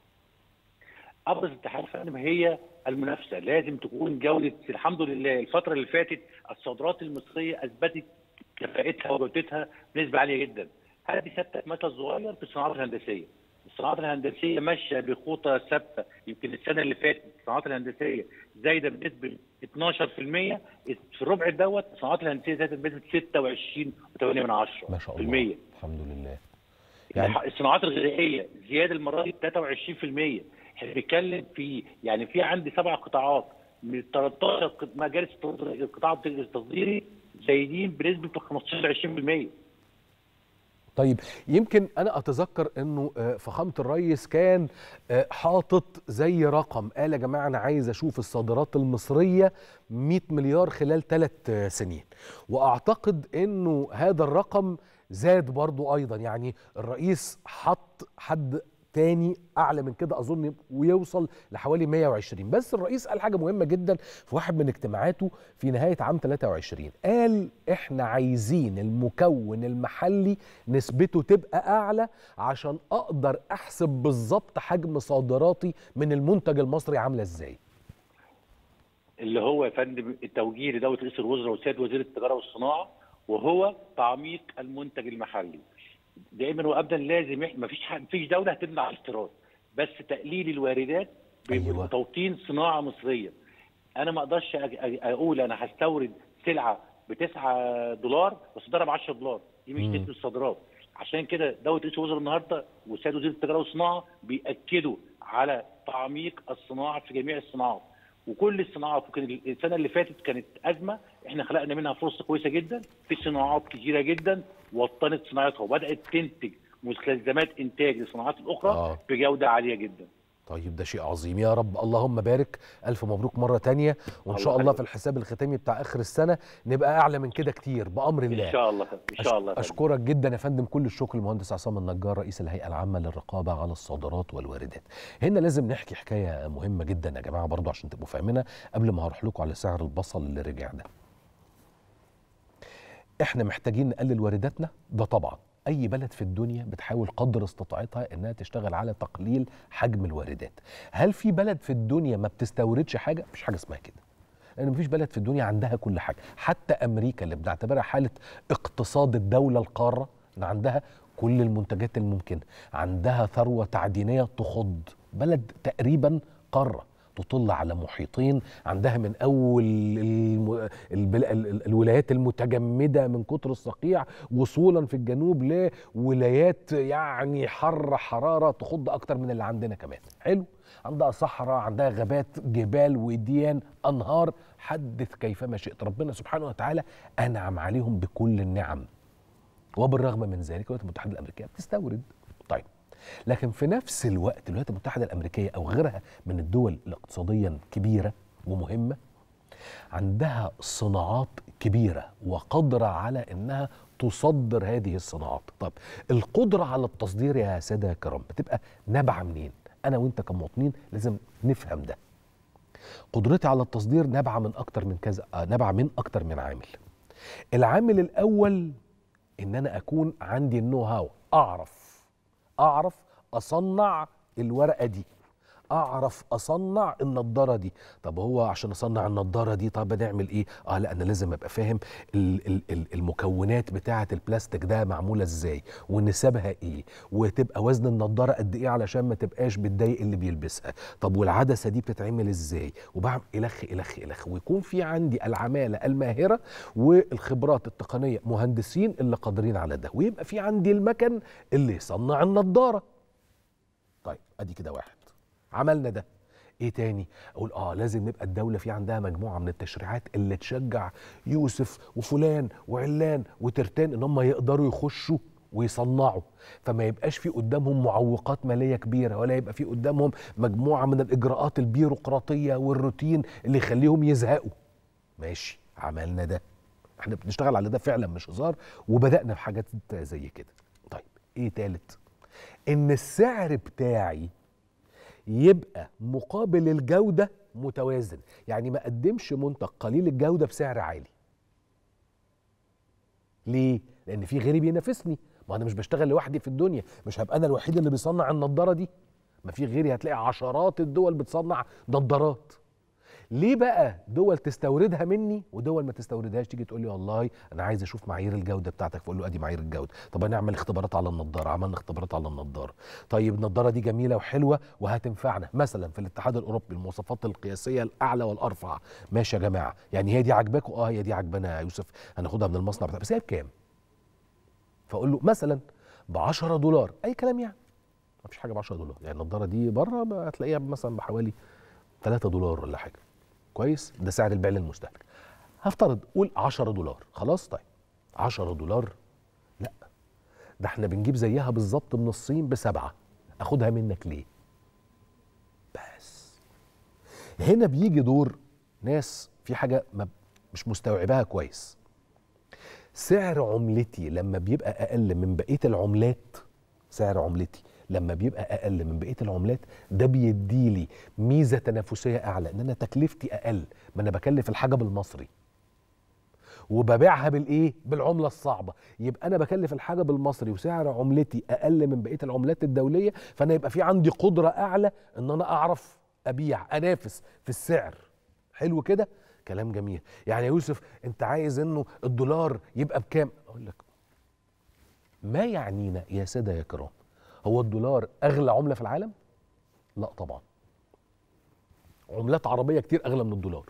Speaker 3: ابرز التحديات يا فندم هي المنافسه لازم تكون جوده الحمد لله الفتره اللي فاتت الصادرات المصريه اثبتت كفاءتها وجودتها بنسبه عاليه جدا هذه سيادتك مثل صغير في الصناعات الهندسيه الصناعات الهندسيه ماشيه بخطى ثابته يمكن السنه اللي فاتت الصناعات الهندسيه زايده بنسبه 12% في الربع دوت الصناعات الهندسيه زادت بنسبه 26.8
Speaker 1: ما شاء الله الحمد لله
Speaker 3: يعني الصناعات الغذائيه زياده المره دي 23% احنا بنتكلم في يعني في عندي سبع قطاعات من 13 قط- مجالس التصدير- القطاع التصديري زايدين بنسبه 15 20%
Speaker 1: طيب يمكن انا اتذكر انه آه، فخامه الرئيس كان آه، حاطط زي رقم قال يا جماعه انا عايز اشوف الصادرات المصريه 100 مليار خلال ثلاث سنين واعتقد انه هذا الرقم زاد برضو ايضا يعني الرئيس حط حد تاني اعلى من كده اظن ويوصل لحوالي 120 بس الرئيس قال حاجه مهمه جدا في واحد من اجتماعاته في نهايه عام 23 قال احنا عايزين المكون المحلي نسبته تبقى اعلى عشان اقدر احسب بالظبط حجم صادراتي من المنتج المصري عامله ازاي
Speaker 3: اللي هو يا فندم التوجيه لدوله رئيس الوزراء وسياده وزير التجاره والصناعه وهو تعميق المنتج المحلي دائما وابدا لازم ما فيش ما فيش دوله هتمنع الاستيراد بس تقليل الواردات
Speaker 1: أيوة.
Speaker 3: بتوطين صناعه مصريه انا ما اقدرش أج- أج- اقول انا هستورد سلعه ب 9 دولار واصدرها ب 10 دولار دي مش
Speaker 1: مم.
Speaker 3: نسبه الصادرات عشان كده دوله رئيس الوزراء النهارده وسياده وزير التجاره والصناعه بياكدوا على تعميق الصناعه في جميع الصناعات وكل الصناعات وكان السنه اللي فاتت كانت ازمه احنا خلقنا منها فرصه كويسه جدا في صناعات كتيره جدا وطنت صناعتها وبدات تنتج مستلزمات انتاج للصناعات الاخرى
Speaker 1: آه.
Speaker 3: بجوده عاليه جدا
Speaker 1: طيب ده شيء عظيم يا رب اللهم بارك الف مبروك مره تانية وان شاء
Speaker 3: الله
Speaker 1: الله
Speaker 3: يخليك.
Speaker 1: في الحساب الختامي بتاع اخر السنه نبقى اعلى من كده كتير بامر الله
Speaker 3: ان شاء الله ان شاء الله
Speaker 1: أش- اشكرك جدا يا فندم كل الشكر المهندس عصام النجار رئيس الهيئه العامه للرقابه على الصادرات والواردات هنا لازم نحكي حكايه مهمه جدا يا جماعه برضو عشان تبقوا فاهمينها قبل ما هروح لكم على سعر البصل اللي رجع ده احنا محتاجين نقلل وارداتنا ده طبعا اي بلد في الدنيا بتحاول قدر استطاعتها انها تشتغل على تقليل حجم الواردات هل في بلد في الدنيا ما بتستوردش حاجه مفيش حاجه اسمها كده لان مفيش بلد في الدنيا عندها كل حاجه حتى امريكا اللي بنعتبرها حاله اقتصاد الدوله القاره ان عندها كل المنتجات الممكنه عندها ثروه تعدينيه تخض بلد تقريبا قاره تطل على محيطين عندها من اول الم... البل... ال... ال- الولايات المتجمده من كتر الصقيع وصولا في الجنوب لولايات يعني حر حراره تخض اكتر من اللي عندنا كمان حلو عندها صحراء عندها غابات جبال وديان انهار حدث كيفما شئت ربنا سبحانه وتعالى انعم عليهم بكل النعم وبالرغم من ذلك الولايات المتحده الامريكيه بتستورد طيب لكن في نفس الوقت الولايات المتحده الامريكيه او غيرها من الدول الاقتصاديا كبيره ومهمه عندها صناعات كبيره وقادره على انها تصدر هذه الصناعات طب القدره على التصدير يا ساده يا كرام بتبقى نابعه منين انا وانت كمواطنين لازم نفهم ده قدرتي على التصدير نابعه من اكتر من كذا آه، نابعه من اكتر من عامل العامل الاول ان انا اكون عندي النو هاو اعرف اعرف اصنع الورقه دي اعرف اصنع النضاره دي طب هو عشان اصنع النضاره دي طب نعمل ايه اه لا انا لازم ابقى فاهم ال- ال- ال- المكونات بتاعه البلاستيك ده معموله ازاي ونسبها ايه وتبقى وزن النضاره قد ايه علشان ما تبقاش بتضايق اللي بيلبسها طب والعدسه دي بتتعمل ازاي وبعمل الخ الخ الخ ويكون في عندي العماله الماهره والخبرات التقنيه مهندسين اللي قادرين على ده ويبقى في عندي المكن اللي يصنع النضاره طيب ادي كده واحد عملنا ده ايه تاني اقول اه لازم نبقى الدوله في عندها مجموعه من التشريعات اللي تشجع يوسف وفلان وعلان وترتان ان هم يقدروا يخشوا ويصنعوا فما يبقاش في قدامهم معوقات ماليه كبيره ولا يبقى في قدامهم مجموعه من الاجراءات البيروقراطيه والروتين اللي يخليهم يزهقوا ماشي عملنا ده احنا بنشتغل على ده فعلا مش هزار وبدانا في حاجات زي كده طيب ايه تالت ان السعر بتاعي يبقى مقابل الجودة متوازن يعني ما قدمش منتج قليل الجودة بسعر عالي ليه؟ لأن في غيري بينافسني ما أنا مش بشتغل لوحدي في الدنيا مش هبقى أنا الوحيد اللي بيصنع النضارة دي ما في غيري هتلاقي عشرات الدول بتصنع نضارات ليه بقى دول تستوردها مني ودول ما تستوردهاش تيجي تقول لي والله انا عايز اشوف معايير الجوده بتاعتك فاقول له ادي معايير الجوده طب هنعمل اختبارات على النضاره عملنا اختبارات على النضاره طيب النضاره دي جميله وحلوه وهتنفعنا مثلا في الاتحاد الاوروبي المواصفات القياسيه الاعلى والارفع ماشي يا جماعه يعني هي دي عاجباكم اه هي دي عاجبانا يا يوسف هناخدها من المصنع بتاع بس هي بكام فاقول له مثلا ب 10 دولار اي كلام يعني ما فيش حاجه ب 10 دولار يعني النضاره دي بره هتلاقيها مثلا بحوالي 3 دولار ولا حاجه كويس ده سعر البيع للمستهلك هفترض قول 10 دولار خلاص طيب 10 دولار لا ده احنا بنجيب زيها بالظبط من الصين بسبعة اخدها منك ليه بس هنا بيجي دور ناس في حاجة ما مش مستوعباها كويس سعر عملتي لما بيبقى اقل من بقية العملات سعر عملتي لما بيبقى اقل من بقيه العملات ده بيديلي ميزه تنافسيه اعلى ان انا تكلفتي اقل ما انا بكلف الحاجه بالمصري وببيعها بالايه بالعمله الصعبه يبقى انا بكلف الحاجه بالمصري وسعر عملتي اقل من بقيه العملات الدوليه فانا يبقى في عندي قدره اعلى ان انا اعرف ابيع انافس في السعر حلو كده كلام جميل يعني يا يوسف انت عايز انه الدولار يبقى بكام اقول لك ما يعنينا يا ساده يا كرام هو الدولار اغلى عمله في العالم لا طبعا عملات عربيه كتير اغلى من الدولار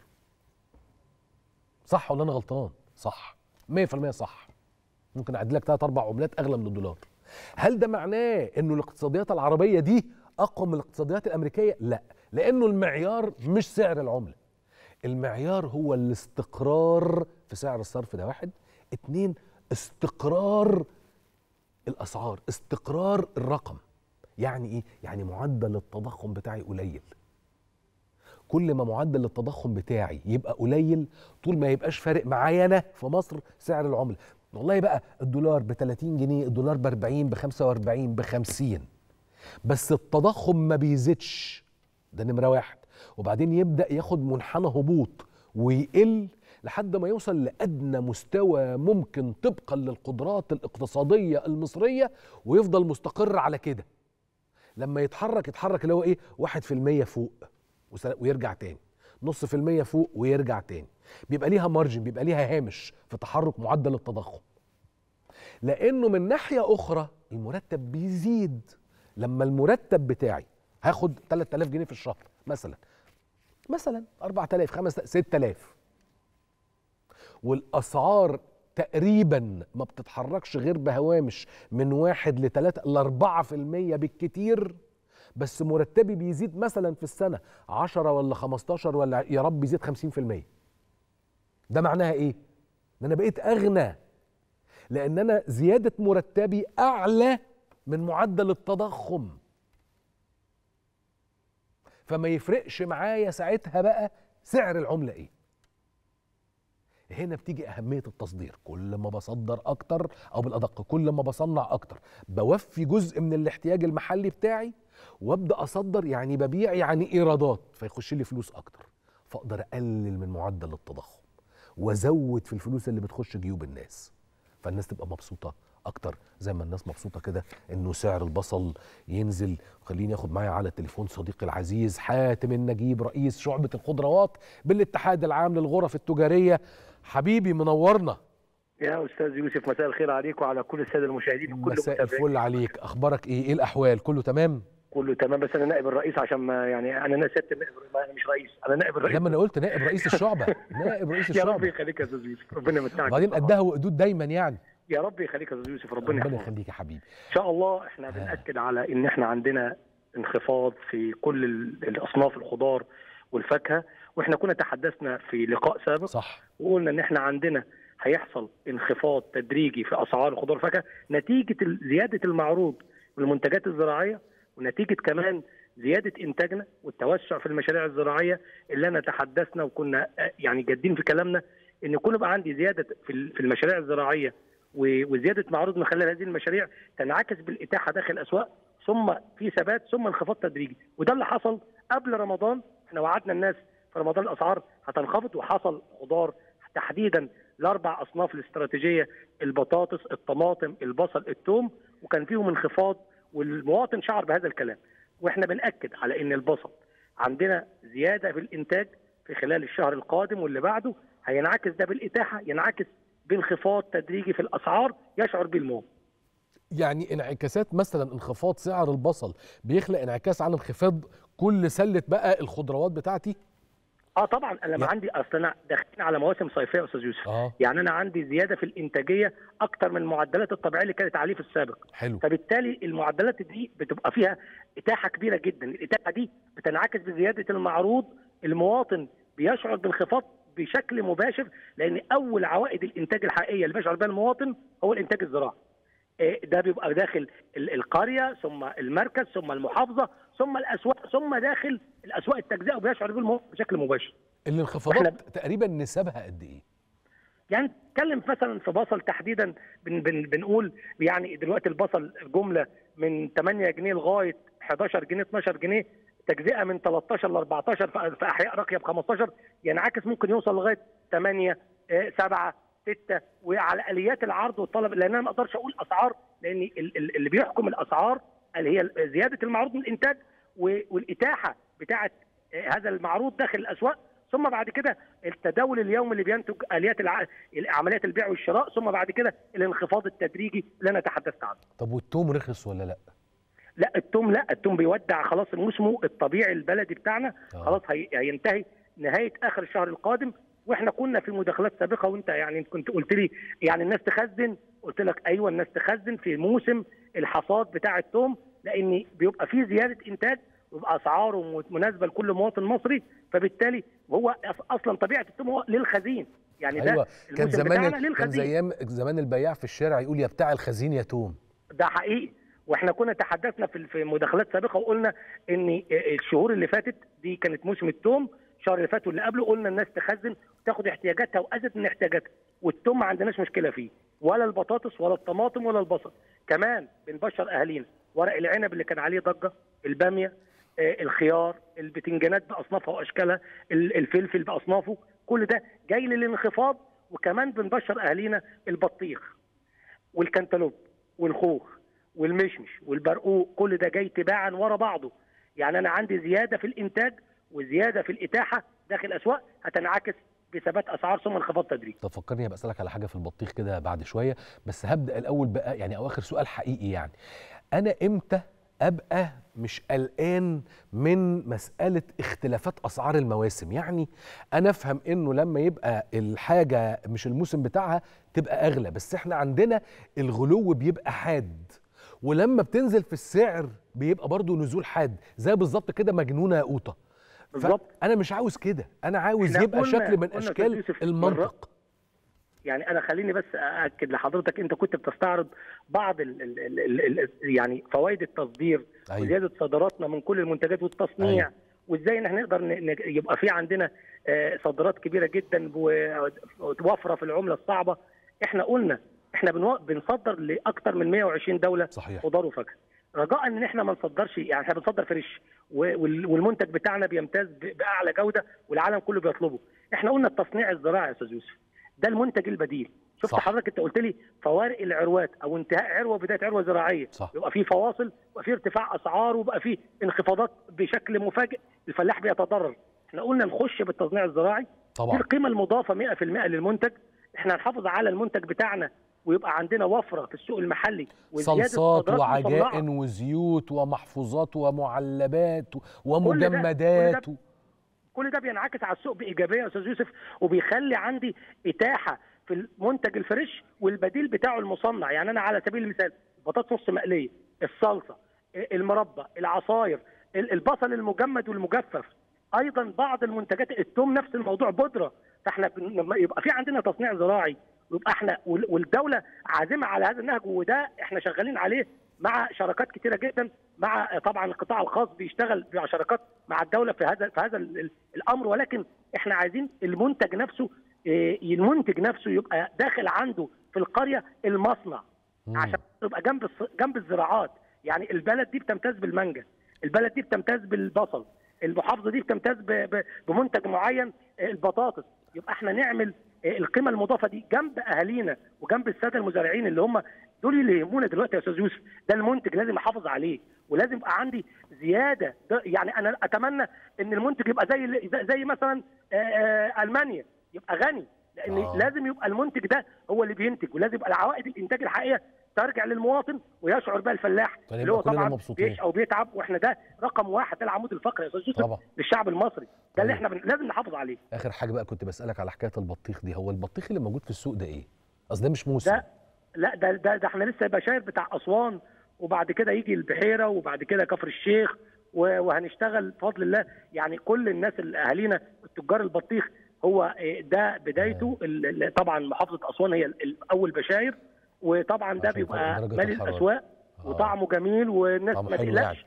Speaker 1: صح ولا انا غلطان صح 100% صح ممكن اعد لك ثلاث اربع عملات اغلى من الدولار هل ده معناه انه الاقتصاديات العربيه دي اقوى من الاقتصاديات الامريكيه لا لانه المعيار مش سعر العمله المعيار هو الاستقرار في سعر الصرف ده واحد اتنين استقرار الاسعار استقرار الرقم يعني ايه يعني معدل التضخم بتاعي قليل كل ما معدل التضخم بتاعي يبقى قليل طول ما يبقاش فارق معايا انا في مصر سعر العمله والله بقى الدولار ب 30 جنيه الدولار ب 40 ب 45 ب 50 بس التضخم ما بيزيدش ده نمره واحد وبعدين يبدا ياخد منحنى هبوط ويقل لحد ما يوصل لادنى مستوى ممكن طبقا للقدرات الاقتصاديه المصريه ويفضل مستقر على كده لما يتحرك يتحرك اللي هو ايه 1% فوق وس- ويرجع تاني نص في المية فوق ويرجع تاني بيبقى ليها مارجن بيبقى ليها هامش في تحرك معدل التضخم لانه من ناحيه اخرى المرتب بيزيد لما المرتب بتاعي هاخد 3000 جنيه في الشهر مثلا مثلا 4000 5000 6000 والاسعار تقريبا ما بتتحركش غير بهوامش من واحد لثلاثة لأربعة في المية بالكتير بس مرتبي بيزيد مثلا في السنة عشرة ولا خمستاشر ولا يا رب يزيد خمسين في المية ده معناها ايه؟ ان انا بقيت اغنى لان انا زيادة مرتبي اعلى من معدل التضخم فما يفرقش معايا ساعتها بقى سعر العملة ايه هنا بتيجي أهمية التصدير كل ما بصدر أكتر أو بالأدق كل ما بصنع أكتر بوفي جزء من الاحتياج المحلي بتاعي وابدأ أصدر يعني ببيع يعني إيرادات فيخش لي فلوس أكتر فأقدر أقلل من معدل التضخم وأزود في الفلوس اللي بتخش جيوب الناس فالناس تبقى مبسوطة أكتر زي ما الناس مبسوطة كده إنه سعر البصل ينزل خليني آخد معايا على التليفون صديقي العزيز حاتم النجيب رئيس شعبة الخضروات بالاتحاد العام للغرف التجارية حبيبي منورنا
Speaker 4: يا استاذ يوسف مساء الخير عليك وعلى كل الساده المشاهدين وكل
Speaker 1: مساء
Speaker 4: المتابعين.
Speaker 1: الفل عليك اخبارك ايه ايه الاحوال كله تمام
Speaker 4: كله تمام بس انا نائب الرئيس عشان ما يعني انا انا سياده النائب ما- انا مش رئيس انا نائب الرئيس
Speaker 1: لما انا قلت نائب رئيس الشعبه نائب رئيس
Speaker 4: يا رب
Speaker 1: الشعبه
Speaker 4: يخليك يا استاذ يوسف ربنا يمتعك
Speaker 1: وبعدين
Speaker 4: طبعاً.
Speaker 1: قدها وقدود دايما يعني
Speaker 4: يا رب يخليك يا استاذ يوسف ربنا
Speaker 1: ربنا
Speaker 4: يحفظك
Speaker 1: يخليك يا حبيبي
Speaker 4: ان شاء الله احنا بناكد على ان احنا عندنا انخفاض في كل ال- الاصناف الخضار والفاكهه واحنا كنا تحدثنا في لقاء سابق
Speaker 1: صح
Speaker 4: وقلنا ان احنا عندنا هيحصل انخفاض تدريجي في اسعار الخضار والفاكهه نتيجه ال- زياده المعروض والمنتجات الزراعيه ونتيجه كمان زياده انتاجنا والتوسع في المشاريع الزراعيه اللي انا تحدثنا وكنا آه، يعني جادين في كلامنا ان يكون يبقى عندي زياده في ال- في المشاريع الزراعيه و- وزياده معروض من خلال هذه المشاريع تنعكس بالاتاحه داخل الاسواق ثم في ثبات ثم انخفاض تدريجي وده اللي حصل قبل رمضان احنا وعدنا الناس في رمضان الاسعار هتنخفض وحصل خضار تحديدا الاربع اصناف الاستراتيجيه البطاطس الطماطم البصل الثوم وكان فيهم انخفاض والمواطن شعر بهذا الكلام واحنا بناكد على ان البصل عندنا زياده في الانتاج في خلال الشهر القادم واللي بعده هينعكس ده بالاتاحه ينعكس بانخفاض تدريجي في الاسعار يشعر به المواطن
Speaker 1: يعني انعكاسات مثلا انخفاض سعر البصل بيخلق انعكاس على انخفاض كل سله بقى الخضروات بتاعتي
Speaker 4: اه طبعا انا لما
Speaker 1: يا-
Speaker 4: عندي اصل انا داخلين على مواسم صيفيه يا استاذ يوسف
Speaker 1: اه
Speaker 4: يعني انا عندي زياده في الانتاجيه اكتر من المعدلات الطبيعيه اللي كانت عليه في السابق
Speaker 1: حلو
Speaker 4: فبالتالي المعدلات دي بتبقى فيها اتاحه كبيره جدا الاتاحه دي بتنعكس بزياده المعروض المواطن بيشعر بانخفاض بشكل مباشر لان اول عوائد الانتاج الحقيقيه اللي بيشعر بها المواطن هو الانتاج الزراعي إيه ده بيبقى داخل ال- القريه ثم المركز ثم المحافظه ثم الاسواق ثم داخل الاسواق التجزئه وبيشعر بيه المواطن بشكل مباشر
Speaker 1: الانخفاضات تقريبا نسبها قد ايه
Speaker 4: يعني نتكلم مثلا في بصل تحديدا بن بن بنقول يعني دلوقتي البصل جمله من 8 جنيه لغايه 11 جنيه 12 جنيه تجزئه من 13 ل 14 في في احياء راقيه ب 15 ينعكس ممكن يوصل لغايه 8 7 6 وعلى اليات العرض والطلب لان انا ما اقدرش اقول اسعار لان ال- ال- اللي بيحكم الاسعار اللي هي زياده المعروض من الانتاج و- والاتاحه بتاعه هذا المعروض داخل الاسواق ثم بعد كده التداول اليومي اللي بينتج اليات الع... عمليات البيع والشراء ثم بعد كده الانخفاض التدريجي اللي انا تحدثت عنه.
Speaker 1: طب والتوم رخص ولا لا
Speaker 4: لا التوم لا التوم بيودع خلاص موسمه الطبيعي البلدي بتاعنا
Speaker 1: آه.
Speaker 4: خلاص هي... هينتهي نهايه اخر الشهر القادم واحنا كنا في مداخلات سابقه وانت يعني كنت قلت لي يعني الناس تخزن قلت لك ايوه الناس تخزن في موسم الحصاد بتاع التوم لان بيبقى فيه زياده انتاج ويبقى اسعاره مناسبه لكل مواطن مصري فبالتالي هو أص- اصلا طبيعه التوم هو للخزين يعني ده
Speaker 1: ايوه كان
Speaker 4: الموسم بتاعنا
Speaker 1: زمان كان
Speaker 4: للخزين
Speaker 1: زيام زمان البياع في الشارع يقول يا بتاع الخزين يا توم
Speaker 4: ده حقيقي واحنا كنا تحدثنا في في مداخلات سابقه وقلنا ان الشهور اللي فاتت دي كانت موسم التوم الشهر اللي فات واللي قبله قلنا الناس تخزن وتاخد احتياجاتها وازيد من احتياجاتها والتوم ما عندناش مشكله فيه ولا البطاطس ولا الطماطم ولا البصل كمان بنبشر اهالينا ورق العنب اللي كان عليه ضجه الباميه آه، الخيار البتنجانات باصنافها واشكالها ال- الفلفل باصنافه كل ده جاي للانخفاض وكمان بنبشر اهالينا البطيخ والكنتالوب والخوخ والمشمش والبرقوق كل ده جاي تباعا ورا بعضه يعني انا عندي زياده في الانتاج وزياده في الاتاحه داخل الاسواق هتنعكس بثبات اسعار ثم انخفاض تدريجي
Speaker 1: طب فكرني هبقى اسالك على حاجه في البطيخ كده بعد شويه بس هبدا الاول بقى يعني او اخر سؤال حقيقي يعني انا امتى ابقى مش قلقان من مساله اختلافات اسعار المواسم يعني انا افهم انه لما يبقى الحاجه مش الموسم بتاعها تبقى اغلى بس احنا عندنا الغلو بيبقى حاد ولما بتنزل في السعر بيبقى برضو نزول حاد زي بالظبط كده مجنونه يا قوطه
Speaker 4: بالظبط.
Speaker 1: انا مش عاوز كده انا عاوز
Speaker 4: إحنا
Speaker 1: يبقى
Speaker 4: قلنا-
Speaker 1: شكل من
Speaker 4: قلنا يا
Speaker 1: اشكال
Speaker 4: أستاذ يوسف
Speaker 1: المنطق
Speaker 4: يعني انا خليني بس ااكد لحضرتك انت كنت بتستعرض بعض ال ال ال ال ال يعني فوائد التصدير
Speaker 1: أيوة.
Speaker 4: وزياده صادراتنا من كل المنتجات والتصنيع
Speaker 1: أيوة.
Speaker 4: وازاي ان احنا نقدر ن- ن- يبقى في عندنا آه، صادرات كبيره جدا ووفره في العمله الصعبه احنا قلنا احنا بنو- بنصدر لاكثر من 120 دوله
Speaker 1: صحيح.
Speaker 4: خضار وفاكهه رجاء ان احنا ما نصدرش يعني احنا بنصدر فريش و- وال- والمنتج بتاعنا بيمتاز ب- باعلى جوده والعالم كله بيطلبه احنا قلنا التصنيع الزراعي يا استاذ يوسف ده المنتج البديل شفت
Speaker 1: صح.
Speaker 4: حضرتك انت قلت لي فوارق العروات او انتهاء عروه وبدايه عروه زراعيه
Speaker 1: صح.
Speaker 4: يبقى في فواصل ويبقى في ارتفاع اسعار ويبقى في انخفاضات بشكل مفاجئ الفلاح بيتضرر احنا قلنا نخش بالتصنيع الزراعي دي
Speaker 1: طبعا
Speaker 4: القيمه المضافه 100% للمنتج احنا هنحافظ على المنتج بتاعنا ويبقى عندنا وفره في السوق المحلي وزياده
Speaker 1: صلصات
Speaker 4: صادرات
Speaker 1: وعجائن
Speaker 4: مصنعة.
Speaker 1: وزيوت ومحفوظات ومعلبات و-
Speaker 4: كل ده-
Speaker 1: ومجمدات
Speaker 4: كل كل ده بينعكس على السوق بايجابيه يا استاذ يوسف وبيخلي عندي اتاحه في المنتج الفريش والبديل بتاعه المصنع يعني انا على سبيل المثال بطاطس نص مقليه الصلصه المربى العصاير ال- البصل المجمد والمجفف ايضا بعض المنتجات التوم نفس الموضوع بودره فاحنا بن- لما يبقى في عندنا تصنيع زراعي ويبقى احنا وال- والدوله عازمه على هذا النهج وده احنا شغالين عليه مع شراكات كتيره جدا مع طبعا القطاع الخاص بيشتغل مع شراكات مع الدوله في هذا في هذا ال- ال- الامر ولكن احنا عايزين المنتج نفسه إيه، المنتج نفسه يبقى داخل عنده في القريه المصنع
Speaker 1: مم.
Speaker 4: عشان يبقى جنب الص- جنب الزراعات يعني البلد دي بتمتاز بالمانجا البلد دي بتمتاز بالبصل المحافظه دي بتمتاز ب- ب- بمنتج معين آه، البطاطس يبقى احنا نعمل آه، القيمه المضافه دي جنب اهالينا وجنب الساده المزارعين اللي هم دول اللي يهمونا دلوقتي يا استاذ يوسف ده المنتج لازم احافظ عليه ولازم يبقى عندي زياده ده يعني انا اتمنى ان المنتج يبقى زي زي- زي مثلا آه، آه، المانيا يبقى غني لان
Speaker 1: آه.
Speaker 4: آه. لازم يبقى المنتج ده هو اللي بينتج ولازم يبقى العوائد الانتاج الحقيقيه ترجع للمواطن ويشعر بقى الفلاح
Speaker 1: طيب
Speaker 4: اللي هو
Speaker 1: يبقى كلنا
Speaker 4: طبعا
Speaker 1: مبسوطين.
Speaker 4: بيعيش او بيتعب واحنا ده رقم واحد ده العمود الفقري يا استاذ يوسف
Speaker 1: طبعا.
Speaker 4: للشعب المصري ده اللي
Speaker 1: طيب.
Speaker 4: احنا بن... لازم نحافظ عليه
Speaker 1: اخر حاجه بقى كنت بسالك على حكايه البطيخ دي هو البطيخ اللي موجود في السوق ده ايه اصل ده مش موسم
Speaker 4: ده لا ده ده, ده احنا لسه بشاير بتاع اسوان وبعد كده يجي البحيره وبعد كده كفر الشيخ و- وهنشتغل بفضل الله يعني كل الناس اللي اهالينا التجار البطيخ هو إيه، ده بدايته ال- ال- طبعا محافظه اسوان هي ال- ال- اول بشاير وطبعا ده
Speaker 1: عشان
Speaker 4: بيبقى
Speaker 1: درجة
Speaker 4: مالي
Speaker 1: الحرارة.
Speaker 4: الاسواق
Speaker 1: آه.
Speaker 4: وطعمه جميل والناس
Speaker 1: طعمه
Speaker 4: ما
Speaker 1: حلو
Speaker 4: تقلقش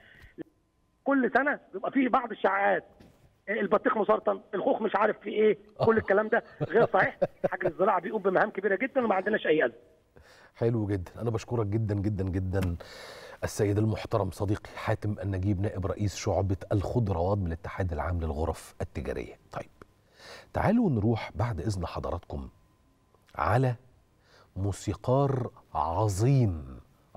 Speaker 4: كل سنه بيبقى فيه بعض الشائعات البطيخ مسرطن الخوخ مش عارف في ايه كل الكلام ده غير صحيح حاج الزراعه بيقوم بمهام كبيره جدا وما عندناش اي ازمه
Speaker 1: حلو جدا انا بشكرك جدا جدا جدا السيد المحترم صديقي حاتم النجيب نائب رئيس شعبة الخضروات بالاتحاد العام للغرف التجارية طيب تعالوا نروح بعد إذن حضراتكم على موسيقار عظيم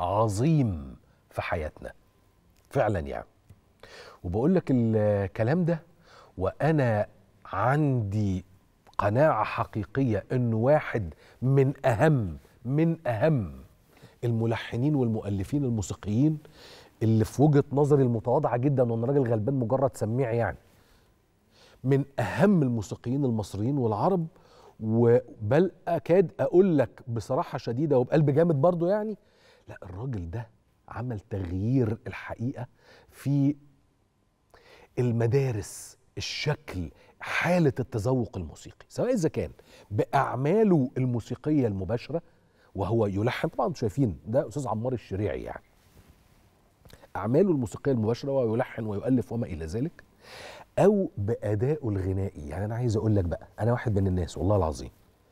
Speaker 1: عظيم في حياتنا فعلا يعني وبقول لك الكلام ده وانا عندي قناعه حقيقيه انه واحد من اهم من اهم الملحنين والمؤلفين الموسيقيين اللي في وجهه نظري المتواضعه جدا وانا راجل غلبان مجرد سميع يعني من اهم الموسيقيين المصريين والعرب وبل اكاد اقول لك بصراحه شديده وبقلب جامد برضو يعني لا الراجل ده عمل تغيير الحقيقه في المدارس الشكل حالة التذوق الموسيقي سواء إذا كان بأعماله الموسيقية المباشرة وهو يلحن طبعا انتوا شايفين ده أستاذ عمار الشريعي يعني باعماله الموسيقيه المباشره ويلحن ويؤلف وما الى ذلك او بادائه الغنائي يعني انا عايز اقول لك بقى انا واحد من الناس والله العظيم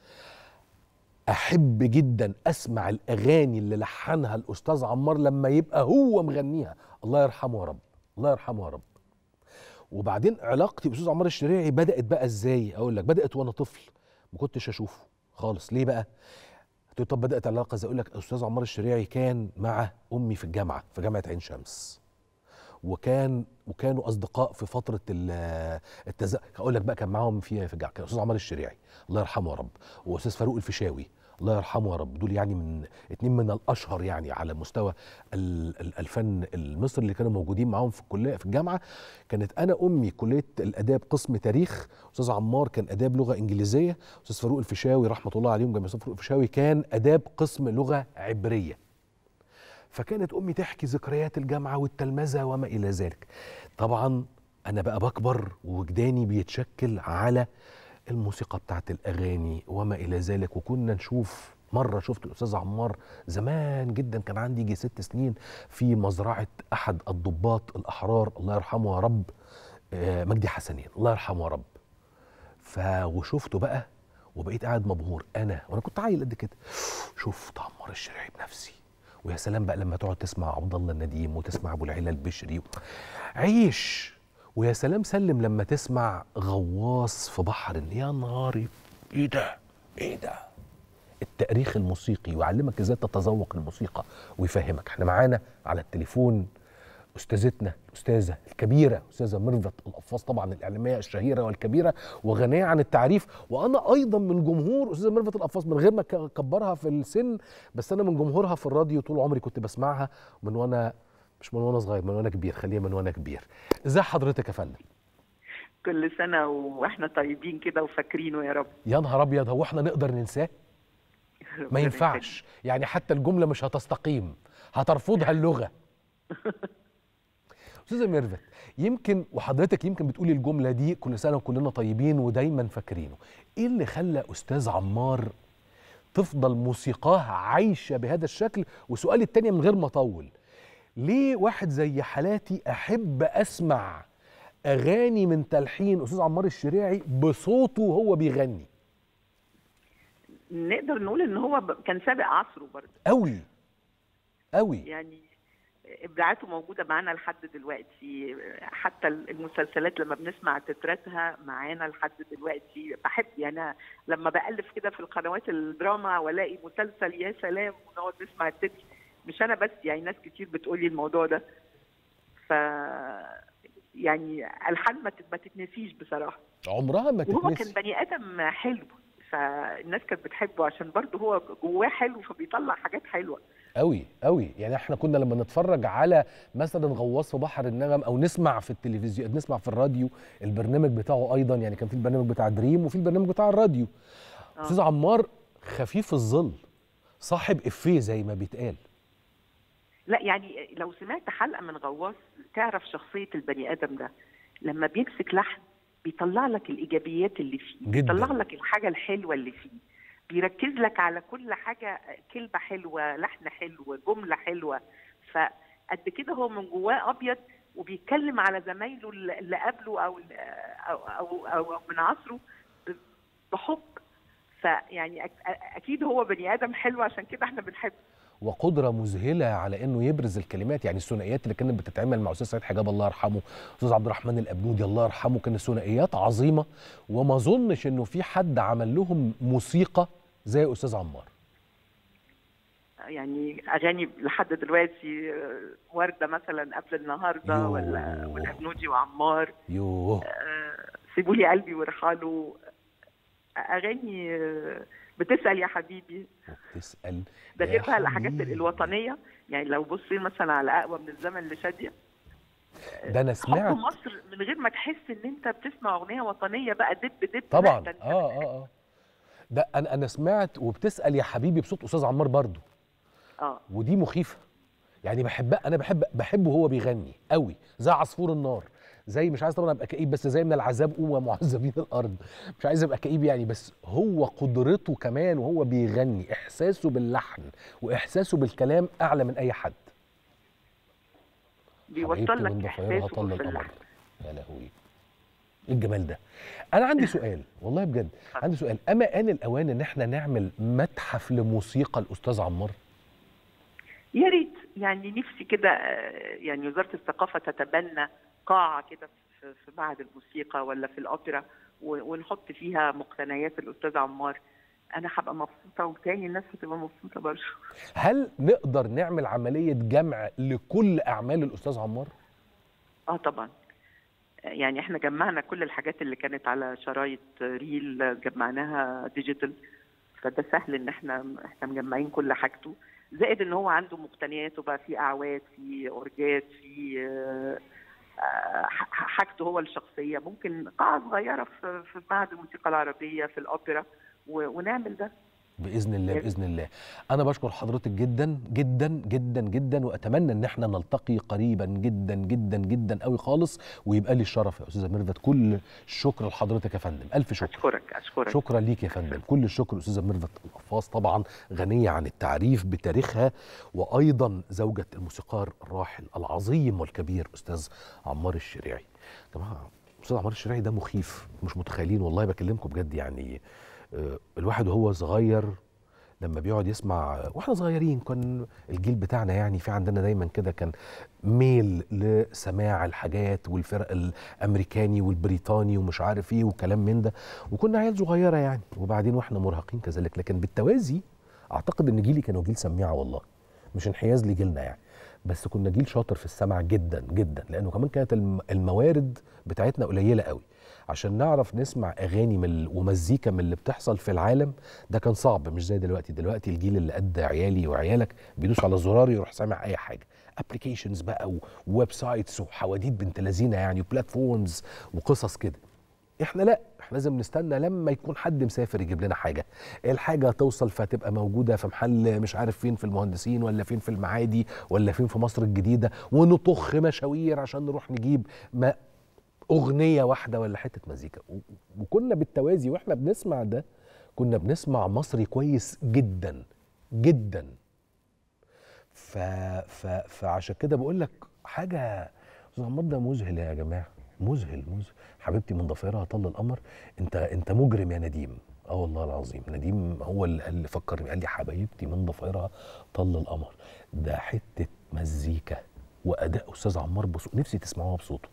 Speaker 1: احب جدا اسمع الاغاني اللي لحنها الاستاذ عمار لما يبقى هو مغنيها الله يرحمه يا رب الله يرحمه يا رب وبعدين علاقتي باستاذ عمار الشريعي بدات بقى ازاي اقول لك بدات وانا طفل ما كنتش اشوفه خالص ليه بقى قلت طب بدات العلاقه ازاي اقول لك استاذ عمار الشريعي كان مع امي في الجامعه في جامعه عين شمس وكان وكانوا اصدقاء في فتره التز هقول لك بقى كان معاهم في في الجامعه كان استاذ عمار الشريعي الله يرحمه يا رب واستاذ فاروق الفيشاوي الله يرحمه يا رب دول يعني من اتنين من الاشهر يعني على مستوى الفن المصري اللي كانوا موجودين معاهم في الكليه في الجامعه كانت انا امي كليه الاداب قسم تاريخ استاذ عمار كان اداب لغه انجليزيه استاذ فاروق الفيشاوي رحمه الله عليهم جميع استاذ فاروق الفيشاوي كان اداب قسم لغه عبريه فكانت امي تحكي ذكريات الجامعه والتلمذه وما الى ذلك طبعا انا بقى بكبر ووجداني بيتشكل على الموسيقى بتاعت الاغاني وما الى ذلك وكنا نشوف مره شفت الاستاذ عمار زمان جدا كان عندي يجي ست سنين في مزرعه احد الضباط الاحرار الله يرحمه يا رب مجدي حسنين الله يرحمه يا رب ف وشفته بقى وبقيت قاعد مبهور انا وانا كنت عيل قد كده شفت عمار الشريعي بنفسي ويا سلام بقى لما تقعد تسمع عبد الله النديم وتسمع ابو العلا البشري عيش ويا سلام سلم لما تسمع غواص في بحر يا نهاري ايه ده ايه ده التاريخ الموسيقي ويعلمك ازاي تتذوق الموسيقى ويفهمك احنا معانا على التليفون استاذتنا الاستاذه الكبيره استاذه ميرفت القفاص طبعا الاعلاميه الشهيره والكبيره وغنيه عن التعريف وانا ايضا من جمهور استاذه ميرفت القفاص من غير ما اكبرها في السن بس انا من جمهورها في الراديو طول عمري كنت بسمعها من وانا مش من وانا صغير من وانا كبير خليها من وانا كبير ازاي حضرتك يا فندم
Speaker 5: كل سنه واحنا طيبين كده وفاكرينه يا رب
Speaker 1: يا نهار ابيض هو احنا نقدر ننساه ما ينفعش يعني حتى الجمله مش هتستقيم هترفضها اللغه استاذه ميرفت يمكن وحضرتك يمكن بتقولي الجمله دي كل سنه وكلنا طيبين ودايما فاكرينه ايه اللي خلى استاذ عمار تفضل موسيقاه عايشه بهذا الشكل وسؤالي التاني من غير ما اطول ليه واحد زي حالاتي احب اسمع اغاني من تلحين استاذ عمار الشريعي بصوته وهو بيغني
Speaker 5: نقدر نقول ان هو كان سابق عصره برضه
Speaker 1: قوي قوي
Speaker 5: يعني ابداعاته موجوده معانا لحد دلوقتي حتى المسلسلات لما بنسمع تتراتها معانا لحد دلوقتي بحب يعني لما بالف كده في القنوات الدراما والاقي مسلسل يا سلام ونقعد نسمع التتر مش انا بس يعني ناس كتير بتقول لي الموضوع ده ف يعني الحان ما تتنسيش بصراحه
Speaker 1: عمرها ما تتنسي
Speaker 5: وهو كان بني ادم حلو فالناس كانت بتحبه عشان برضه هو جواه حلو فبيطلع حاجات حلوه
Speaker 1: قوي قوي يعني احنا كنا لما نتفرج على مثلا غواص في بحر النغم او نسمع في التلفزيون نسمع في الراديو البرنامج بتاعه ايضا يعني كان في البرنامج بتاع دريم وفي البرنامج بتاع الراديو استاذ عمار خفيف الظل صاحب افيه زي ما بيتقال
Speaker 5: لا يعني لو سمعت حلقه من غواص تعرف شخصيه البني ادم ده لما بيمسك لحن بيطلع لك الايجابيات اللي فيه
Speaker 1: جداً.
Speaker 5: بيطلع لك الحاجه الحلوه اللي فيه بيركز لك على كل حاجه كلمه حلوه لحن حلو جمله حلوه فقد كده هو من جواه ابيض وبيتكلم على زمايله اللي قبله او او او, أو من عصره بحب فيعني اكيد هو بني ادم حلو عشان كده احنا بنحبه
Speaker 1: وقدره مذهله على انه يبرز الكلمات يعني الثنائيات اللي كانت بتتعمل مع استاذ سعيد حجاب الله يرحمه استاذ عبد الرحمن الابنودي الله يرحمه كانت ثنائيات عظيمه وما اظنش انه في حد عمل لهم موسيقى زي استاذ عمار
Speaker 5: يعني اغاني لحد دلوقتي ورده مثلا قبل النهارده
Speaker 1: يوه.
Speaker 5: ولا والابنودي وعمار
Speaker 1: يوه
Speaker 5: آه، سيبوا لي قلبي وارحلوا اغاني آه، بتسال يا حبيبي
Speaker 1: وبتسال
Speaker 5: ده
Speaker 1: يا
Speaker 5: غير بقى الحاجات
Speaker 1: حبيبي.
Speaker 5: الوطنيه يعني لو بصي مثلا على اقوى من الزمن لشاديه
Speaker 1: ده انا
Speaker 5: حب
Speaker 1: سمعت
Speaker 5: مصر من غير ما تحس ان انت بتسمع اغنيه وطنيه بقى دب دب
Speaker 1: طبعا
Speaker 5: لا، ده أنت
Speaker 1: اه اه اه ده انا انا سمعت وبتسال يا حبيبي بصوت استاذ عمار برضو
Speaker 5: اه
Speaker 1: ودي مخيفه يعني بحبها انا بحب بحبه وهو بيغني قوي زي عصفور النار زي مش عايز طبعا ابقى كئيب بس زي من العذاب قوم معذبين الارض مش عايز ابقى كئيب يعني بس هو قدرته كمان وهو بيغني احساسه باللحن واحساسه بالكلام اعلى من اي حد
Speaker 5: بيوصل لك
Speaker 1: من ضفايرها
Speaker 5: احساسه
Speaker 1: طل
Speaker 5: في
Speaker 1: القمر
Speaker 5: اللحن
Speaker 1: يا لهوي ايه الجمال ده انا عندي سؤال والله بجد عندي سؤال اما ان الاوان ان احنا نعمل متحف لموسيقى الاستاذ عمار
Speaker 5: يا ريت يعني نفسي كده آه، يعني وزاره الثقافه تتبنى قاعه كده في في معهد الموسيقى ولا في الاوبرا و- ونحط فيها مقتنيات الاستاذ عمار انا هبقى مبسوطه وتاني الناس هتبقى مبسوطه برضه
Speaker 1: هل نقدر نعمل عمليه جمع لكل اعمال الاستاذ عمار
Speaker 5: اه طبعا يعني احنا جمعنا كل الحاجات اللي كانت على شرايط ريل جمعناها ديجيتال فده سهل ان احنا احنا مجمعين كل حاجته زائد ان هو عنده مقتنياته بقى في اعواد في اورجات في آه، آه، ح- حاجته هو الشخصيه ممكن قاعه صغيره في في معهد الموسيقى العربيه في الاوبرا و- ونعمل ده
Speaker 1: باذن الله
Speaker 5: يا-
Speaker 1: باذن الله انا بشكر حضرتك جدا جدا جدا جدا واتمنى ان احنا نلتقي قريبا جدا جدا جدا قوي خالص ويبقى لي الشرف يا استاذه ميرفت كل الشكر لحضرتك يا فندم الف شكر
Speaker 5: اشكرك اشكرك
Speaker 1: شكرا ليك يا فندم كل الشكر استاذه ميرفت القفاص طبعا غنيه عن التعريف بتاريخها وايضا زوجة الموسيقار الراحل العظيم والكبير استاذ عمار الشريعي يا جماعه استاذ عمار الشريعي ده مخيف مش متخيلين والله بكلمكم بجد يعني آه، الواحد وهو صغير لما بيقعد يسمع واحنا صغيرين كان الجيل بتاعنا يعني في عندنا دايما كده كان ميل لسماع الحاجات والفرق الامريكاني والبريطاني ومش عارف ايه وكلام من ده وكنا عيال صغيره يعني وبعدين واحنا مراهقين كذلك لكن بالتوازي اعتقد ان جيلي كانوا جيل سميعه والله مش انحياز لجيلنا يعني بس كنا جيل شاطر في السمع جدا جدا لانه كمان كانت الم- الموارد بتاعتنا قليله قوي عشان نعرف نسمع اغاني من ال- ومزيكا من اللي بتحصل في العالم ده كان صعب مش زي دلوقتي دلوقتي الجيل اللي قد عيالي وعيالك بيدوس على الزرار يروح سامع اي حاجه ابلكيشنز بقى و- وويب سايتس وحواديت بنت لذينه يعني وبلاتفورمز وقصص كده احنا لا احنا لازم نستنى لما يكون حد مسافر يجيب لنا حاجه الحاجه توصل فتبقى موجوده في محل مش عارف فين في المهندسين ولا فين في المعادي ولا فين في مصر الجديده ونطخ مشاوير عشان نروح نجيب ما اغنيه واحده ولا حته مزيكا و- وكنا بالتوازي واحنا بنسمع ده كنا بنسمع مصري كويس جدا جدا ف... ف... فعشان كده بقول لك حاجه استاذ عمار ده مذهل يا جماعه مذهل مذهل حبيبتي من ضفيرها طل القمر انت انت مجرم يا نديم اه والله العظيم نديم هو اللي قال لي فكرني قال لي حبايبتي من ضفيرها طل القمر ده حته مزيكا واداء استاذ عمار بصوت نفسي تسمعوها بصوته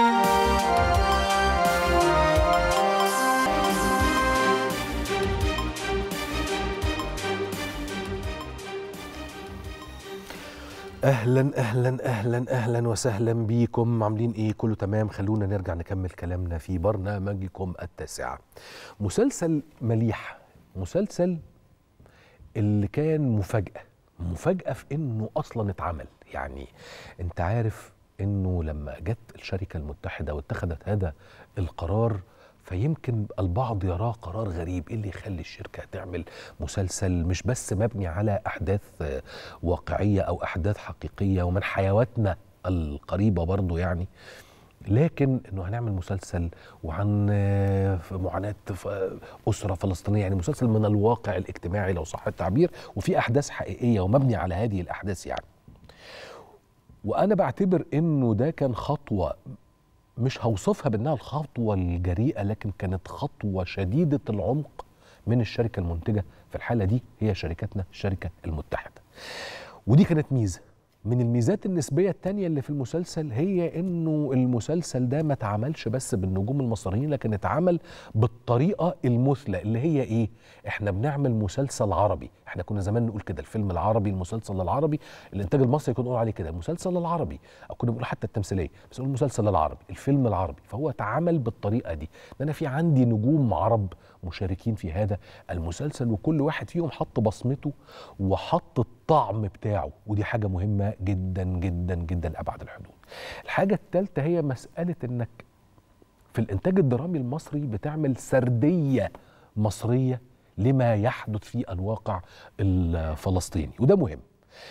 Speaker 1: اهلا اهلا اهلا اهلا وسهلا بيكم عاملين ايه كله تمام خلونا نرجع نكمل كلامنا في برنامجكم التاسعه مسلسل مليح مسلسل اللي كان مفاجاه مفاجاه في انه اصلا اتعمل يعني انت عارف انه لما جت الشركه المتحده واتخذت هذا القرار فيمكن البعض يراه قرار غريب ايه اللي يخلي الشركه تعمل مسلسل مش بس مبني على احداث آه، واقعيه او احداث حقيقيه ومن حيواتنا القريبه برضو يعني لكن انه هنعمل مسلسل وعن آه، في معاناه ف- اسره فلسطينيه يعني مسلسل من الواقع الاجتماعي لو صح التعبير وفي احداث حقيقيه ومبني على هذه الاحداث يعني وانا بعتبر انه ده كان خطوه مش هوصفها بانها الخطوه الجريئه لكن كانت خطوه شديده العمق من الشركه المنتجه في الحاله دي هي شركتنا الشركه المتحده ودي كانت ميزه من الميزات النسبيه التانية اللي في المسلسل هي انه المسلسل ده ما اتعملش بس بالنجوم المصريين لكن اتعمل بالطريقه المثلى اللي هي ايه احنا بنعمل مسلسل عربي احنا كنا زمان نقول كده الفيلم العربي المسلسل العربي الانتاج المصري كنا نقول عليه كده المسلسل العربي او كنا بنقول حتى التمثيليه بس نقول المسلسل العربي الفيلم العربي فهو اتعمل بالطريقه دي ان انا في عندي نجوم عرب مشاركين في هذا المسلسل وكل واحد فيهم حط بصمته وحط الطعم بتاعه ودي حاجه مهمه جدا جدا جدا لابعد الحدود الحاجه الثالثه هي مساله انك في الانتاج الدرامي المصري بتعمل سرديه مصريه لما يحدث في الواقع الفلسطيني وده مهم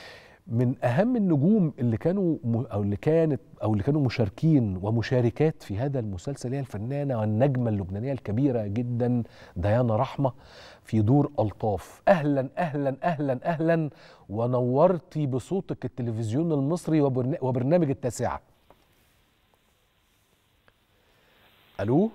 Speaker 1: من اهم النجوم اللي كانوا م- او اللي كانت او اللي كانوا مشاركين ومشاركات في هذا المسلسل هي الفنانه والنجمه اللبنانيه الكبيره جدا ديانا رحمه في دور الطاف اهلا اهلا اهلا اهلا ونورتي بصوتك التلفزيون المصري وبرنا- وبرنامج التاسعه الو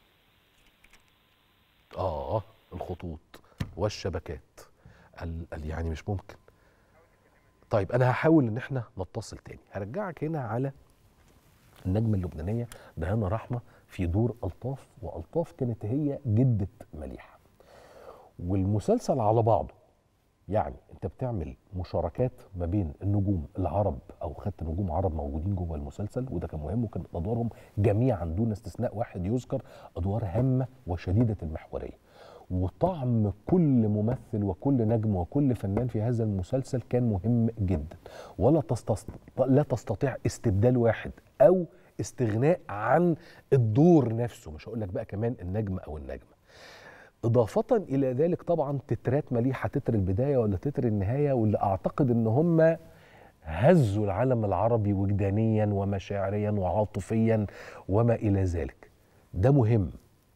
Speaker 1: اه الخطوط والشبكات ال ال- يعني مش ممكن طيب انا هحاول ان احنا نتصل تاني هرجعك هنا على النجمه اللبنانيه دهانه رحمه في دور الطاف والطاف كانت هي جده مليحه والمسلسل على بعضه يعني انت بتعمل مشاركات ما بين النجوم العرب او خدت نجوم عرب موجودين جوه المسلسل وده كان مهم وكانت ادوارهم جميعا دون استثناء واحد يذكر ادوار هامه وشديده المحوريه وطعم كل ممثل وكل نجم وكل فنان في هذا المسلسل كان مهم جدا ولا تستطيع لا تستطيع استبدال واحد او استغناء عن الدور نفسه مش هقول لك بقى كمان النجم او النجمه إضافة إلى ذلك طبعا تترات مليحة تتر البداية ولا تتر النهاية واللي أعتقد إن هم هزوا العالم العربي وجدانيا ومشاعريا وعاطفيا وما إلى ذلك ده مهم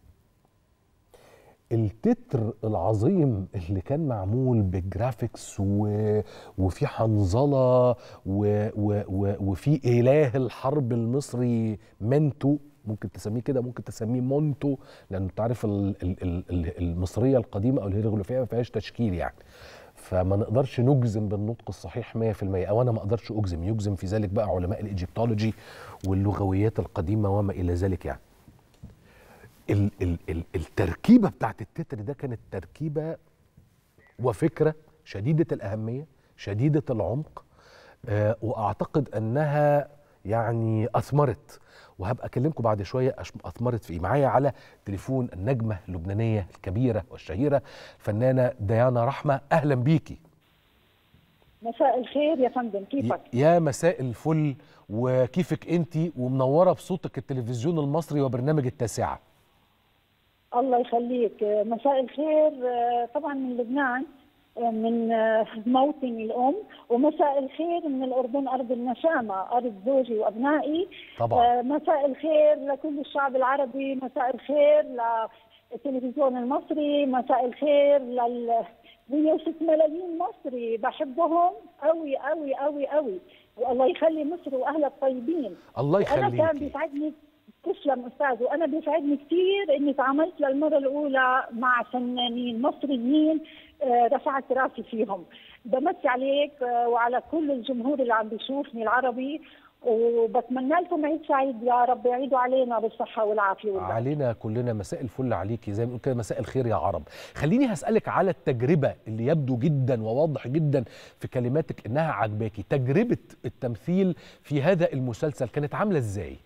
Speaker 1: التتر العظيم اللي كان معمول بالجرافيكس و... وفي حنظله و... و... و... وفي اله الحرب المصري منتو ممكن تسميه كده ممكن تسميه مونتو لانه انت عارف ال... ال... ال... ال- المصريه القديمه او الهيروغليفيه ما فيهاش تشكيل يعني فما نقدرش نجزم بالنطق الصحيح 100% او انا ما اقدرش اجزم يجزم في ذلك بقى علماء الايجيبتولوجي واللغويات القديمه وما الى ذلك يعني ال ال ال التركيبه بتاعت التتر ده كانت تركيبه وفكره شديده الاهميه شديده العمق آه واعتقد انها يعني اثمرت وهبقى اكلمكم بعد شويه أش- اثمرت في ايه معايا على تليفون النجمه اللبنانيه الكبيره والشهيره الفنانه ديانا رحمه اهلا بيكي
Speaker 6: مساء الخير يا فندم كيفك؟
Speaker 1: ي- يا مساء الفل وكيفك انت ومنوره بصوتك التلفزيون المصري وبرنامج التاسعه
Speaker 6: الله يخليك مساء الخير آه، طبعا من لبنان آه، من آه، موطن الأم ومساء الخير من الأردن أرض النشامة أرض زوجي وأبنائي
Speaker 1: طبعا
Speaker 6: آه، مساء الخير لكل الشعب العربي مساء الخير للتلفزيون المصري مساء الخير لل 106 ملايين مصري بحبهم قوي قوي قوي قوي والله يخلي مصر واهلها الطيبين
Speaker 1: الله
Speaker 6: وانا كان
Speaker 1: يخليكي
Speaker 6: بيسعدني تسلم استاذ وانا بيسعدني كثير اني تعاملت للمره الاولى مع فنانين مصريين آه، رفعت راسي فيهم بمسي عليك آه، وعلى كل الجمهور اللي عم بيشوفني العربي وبتمنى لكم عيد سعيد يا رب يعيدوا علينا بالصحه والعافيه والبركه
Speaker 1: علينا كلنا مساء الفل عليكي زي ما بنقول كده مساء الخير يا عرب خليني هسألك على التجربة اللي يبدو جدا وواضح جدا في كلماتك انها عجباكي تجربة التمثيل في هذا المسلسل كانت عاملة ازاي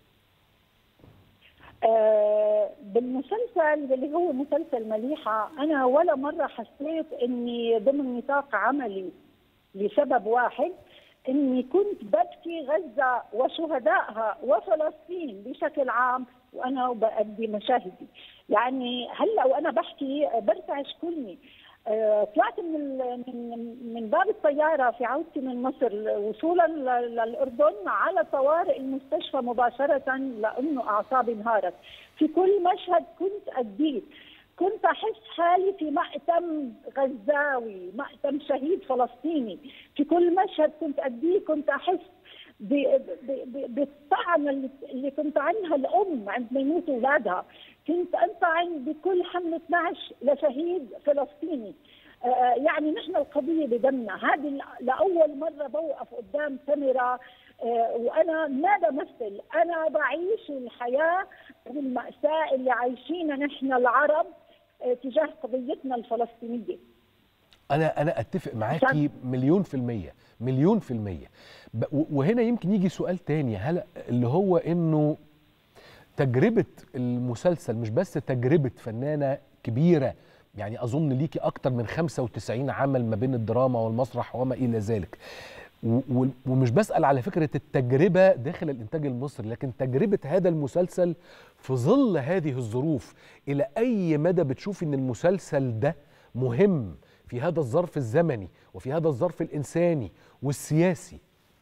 Speaker 6: آه، بالمسلسل اللي هو مسلسل مليحة أنا ولا مرة حسيت إني ضمن نطاق عملي لسبب واحد إني كنت ببكي غزة وشهدائها وفلسطين بشكل عام وأنا بأدي مشاهدي يعني هلا وأنا بحكي برتعش كلني آه، طلعت من ال- من من باب الطياره في عودتي من مصر وصولا ل- للاردن على طوارئ المستشفى مباشره لانه اعصابي انهارت في كل مشهد كنت اديه كنت احس حالي في مأتم غزاوي مأتم شهيد فلسطيني في كل مشهد كنت اديه كنت احس ب- ب- ب- بالطعنه اللي- اللي كنت عنها الام عندما يموت اولادها كنت انطعن بكل حمله نعش لشهيد فلسطيني آه، يعني نحن القضيه بدمنا هذه ل- لاول مره بوقف قدام كاميرا آه، وانا ما بمثل انا بعيش الحياه والماساه اللي عايشينها نحن العرب آه، تجاه قضيتنا الفلسطينيه
Speaker 1: انا انا اتفق معاكي مليون في المية مليون في المية ب- و- وهنا يمكن يجي سؤال تاني هل اللي هو انه تجربة المسلسل مش بس تجربة فنانة كبيرة يعني أظن ليكي أكتر من 95 عمل ما بين الدراما والمسرح وما إلى ذلك و- و- ومش بسأل على فكرة التجربة داخل الإنتاج المصري لكن تجربة هذا المسلسل في ظل هذه الظروف إلى أي مدى بتشوفي إن المسلسل ده مهم في هذا الظرف الزمني وفي هذا الظرف الانساني والسياسي